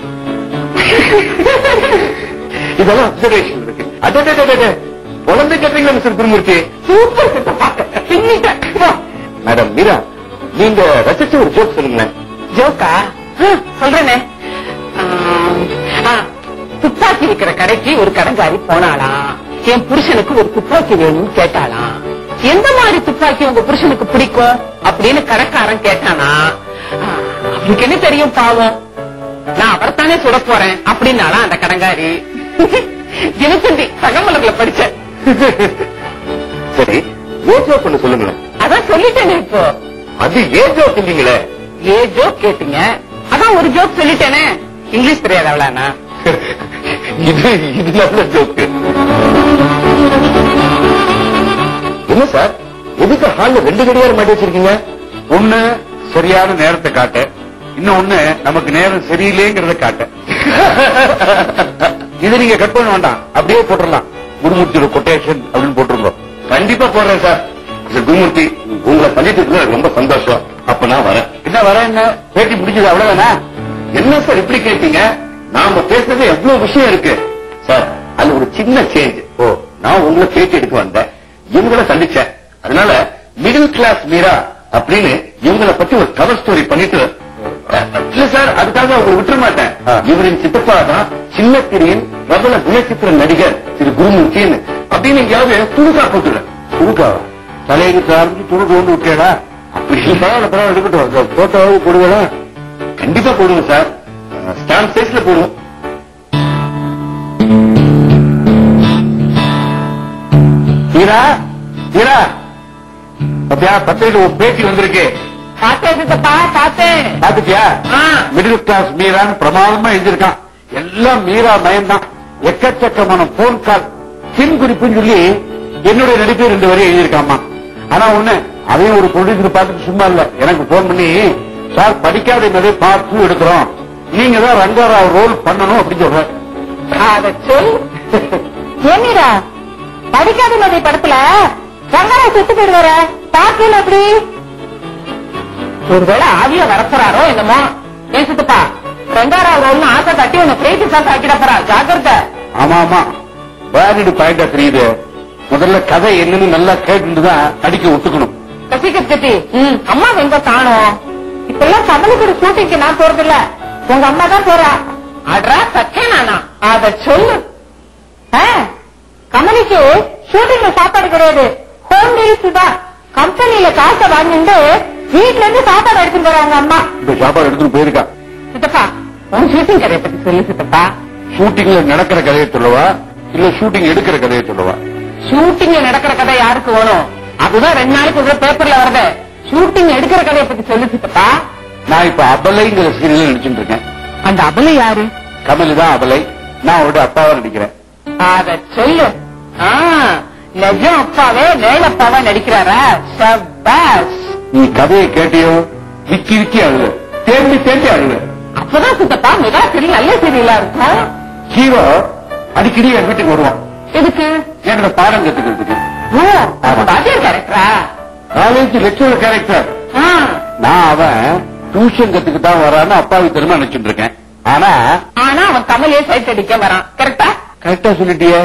இதெல்லாம் அப்சர்வேஷன் இருக்கு அடடடடட குழந்தை கேட்டீங்களா மிஸ்டர் குருமூர்த்தி சூப்பர் சித்தப்பா பின்னிட்டேன் மேடம் மீரா நீங்க ரசிச்ச ஒரு ஜோக் சொல்லுங்களேன் ஜோக்கா ஹம், சொல்றேனே ஆம், ஆ, துப்பாக்கி விக்கிற கடைக்கு ஒரு கடங்காரி போனாளாம் என் புருஷனுக்கு ஒரு துப்பாக்கி வேணும்னு கேட்டாளாம் எந்த மாதிரி துப்பாக்கி உங்க புருஷனுக்கு பிடிக்கும் அப்படின்னு கடைக்காரன் கேட்டானா ஆ, அவனுக்கு என்ன தெரியும் பாவம் நான் அவர்தானே சுட போறேன் அப்படின்னாலாம் அந்த கடங்காரி தினத்தந்தி தகவல்களை படிச்சேன் சரி ஏ ஜோக் ஒண்ணு சொல்லுங்களேன் அதான் சொல்லிட்டேனே இப்போ அது ஏ ஜோக் இல்லீங்களே ஏ ஜோக் கேட்டீங்க அதான் ஒரு ஜோக் சொல்லிட்டேனே இங்கிலீஷ் தெரியாது அவ்வளோண்ணா இது இது நல்ல ஜோக்கு என்ன சார் எதுக்கு ஹால்ல ரெண்டு கடியாரம் மாட்டி வச்சிருக்கீங்க ஒண்ணு சரியான நேரத்தை காட்ட இன்னொன்னு நமக்கு நேரம் சரியில்லைங்கிறத காட்ட இது நீங்க கட் பண்ண வேண்டாம் அப்படியே போட்டுடலாம் குருமூர்த்தியோட கொட்டேஷன் அப்படின்னு போட்டுருங்க கண்டிப்பா போடுறேன் சார் மிஸ்டர் குருமூர்த்தி உங்களை சந்தித்ததுல எனக்கு ரொம்ப சந்தோஷம் அப்ப நான் வரேன் என்ன வரேன் என்ன பேட்டி முடிஞ்சது அவ்வளவுதானா என்ன சார் இப்படி கேட்டீங்க நாம பேசுறது எவ்வளவு விஷயம் இருக்கு சார் அது ஒரு சின்ன சேஞ்ச் ஓ நான் உங்களை பேட்டி எடுக்க வந்தேன் இவங்கள சந்திச்சேன் அதனால மிடில் கிளாஸ் மீரா அப்படின்னு இவங்கள பத்தி ஒரு கவர் ஸ்டோரி பண்ணிட்டு இல்ல சார் அதுக்காக உங்களை விட்டுற மாட்டேன் இவரின் சித்தப்பா தான் சின்ன திரையின் பிரபல குணச்சித்திர நடிகர் திரு குருமூர்த்தின்னு அப்படின்னு எங்கேயாவது துணுக்கா போட்டுறேன் துணுக்கா தலையிட்டு ஆரம்பிச்சு துணுக்கு ஒன்று விட்டேடா அப்படி பரவாயில்ல பரவாயில்ல இருக்கட்டும் போட்டோவாவது போடுவேடா கண்டிப்பா போடுவோம் சார் ஸ்டாம்ப் சைஸ்ல போடுவோம் ஹீரா ஹீரா அப்படியா பத்திரிக்கை ஒரு பேட்டி வந்திருக்கு பார்த்தேன் சித்தப்பா பார்த்தேன் பாத்துட்டியா ஆ. மிடில் கிளாஸ் மீரான்னு பிரமாதமா எழுதியிருக்கான் எல்லாம் மீரா மயம்தான் எக்கச்சக்கமான போன் கால் பின் குறிப்புன்னு சொல்லி என்னுடைய நடிப்பு ரெண்டு வரையும் எழுதியிருக்காமா ஆனா ஒண்ணு அதையும் ஒரு ப்ரொடியூசர் பார்த்துட்டு சும்மா இல்ல எனக்கு போன் பண்ணி சார் படிக்காத நிறைய பார்ட் டூ எடுக்கிறோம் நீங்க தான் ரங்காராவ் ரோல் பண்ணணும் அப்படின்னு சொல்றேன் அத சொல் ஏமீரா படிக்காத மாதிரி படத்துல ரங்கரா செத்து போயிடுவார பாக்கல எப்படி ஒருவேளை ஆவிய வரப்போறாரோ என்னமோ ஏன் சித்தப்பா ரெண்டாயிரம் ரோல்னு ஆசை கட்டி உன்னை பிரேத்தி சாஸ் ஆக்கிட போறா ஜாக்கிரதை ஆமா ஆமா வேலிடு பாயிண்டா தெரியுது முதல்ல கதை என்னன்னு நல்லா கேட்டு தான் அடிக்க ஒத்துக்கணும் கசி கசி கத்தி ம், அம்மா எங்க காணோம் இப்பெல்லாம் கமலுக்கு ஷூட்டிங்க்கு நான் போறது இல்ல உங்க அம்மா தான் போறா அட்ரா சக்கே நானா அத சொல்லு ஆ, கமலிக்கு ஷூட்டிங்ல சாப்பாடு கிடையாது ஹோம் டெலிவரி தான் கம்பெனில காசை வாங்கிட்டு வீட்ல இருந்து சாப்பாடு எடுத்துட்டு வராங்க அம்மா இந்த சாப்பாடு எடுத்துட்டு போயிருக்கா சித்தப்பா உன் ஷூட்டிங் கதையை பத்தி சொல்லு சித்தப்பா ஷூட்டிங்ல நடக்கிற கதையை சொல்லவா இல்ல ஷூட்டிங் எடுக்கிற கதையை சொல்லவா ஷூட்டிங்ல நடக்கிற கதை யாருக்கு வேணும் அதுதான் ரெண்டு நாளைக்கு ஒரு பேப்பர்ல வருது ஷூட்டிங் எடுக்கிற கதையை பத்தி சொல்லு சித்தப்பா நான் இப்ப அபலைங்கிற சீரியல் நடிச்சுட்டு இருக்கேன் அந்த அபலை யாரு கமல் தான் அபலை நான் அவரோட அப்பாவா நடிக்கிறேன் அத சொல்லு ஆ, நிஜம் அப்பாவே வேலப்பாவா நடிக்கிறாரா சபாஸ் நீ கதையை கேட்டியோ விக்கி விக்கி அழுது தேம்பி தேம்பி அழுது அப்பதான் சித்தப்பா மெகா சீரியல் நல்ல சீரியலா இருக்கும் ஹீரோ அடிக்கடி என் வீட்டுக்கு வருவான் எதுக்கு என்னோட பாடம் கத்துக்கிறதுக்கு ஓ வாத்தியார் கேரக்டரா காலேஜ் லெக்சரர் கேரக்டர் நான் அவன் டியூஷன் கத்துக்கு தான் வரான்னு அப்பாவுக்கு தெரியுமா நினைச்சிட்டு இருக்கேன் ஆனா ஆனா அவன் கமலே சைட் அடிக்க வரான் கரெக்டா கரெக்டா சொல்லிட்டியே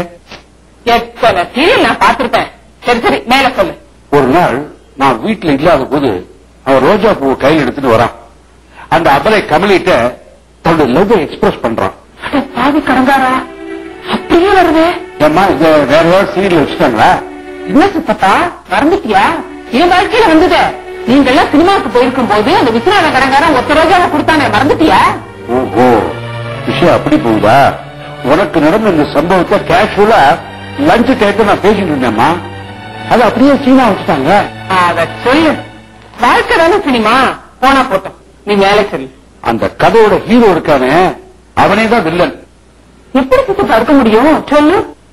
எத்தனை சீரியல் நான் பார்த்திருப்பேன் சரி சரி மேல சொல்லு ஒரு நாள் நான் வீட்டுல இல்லாத போது அவன் ரோஜா பூவை கையில் எடுத்துட்டு வரான் அந்த அபலை கமலிட்ட தன்னோட லவ் எக்ஸ்பிரஸ் பண்றான் அட, பாவி கடங்காரா அப்படியே வருது ஏம்மா இத வேற ஏதாவது சீரியல் வச்சுட்டாங்களா என்ன சித்தப்பா மறந்துட்டியா என் வாழ்க்கையில வந்தது நீங்க எல்லாம் சினிமாவுக்கு போயிருக்கும் போது அந்த விஸ்வநாத கடங்காரன் ஒத்த ரோஜாவை கொடுத்தானே மறந்துட்டியா ஓஹோ விஷயம் அப்படி போகுதா உனக்கு நடந்த இந்த சம்பவத்தை கேஷுவலா லஞ்ச் டயத்தை நான் பேசிட்டு இருந்தேம்மா அது அப்படியே சீனா வச்சுட்டாங்க அத சொல்லு வாழ்க்கை தானே சினிமா போனா போட்டோம் நீ மேலே சொல்லு அந்த கதையோட ஹீரோ இருக்கானே அவனே தான் வில்லன் எப்படி சித்தப்பா இருக்க முடியும் சொல்லு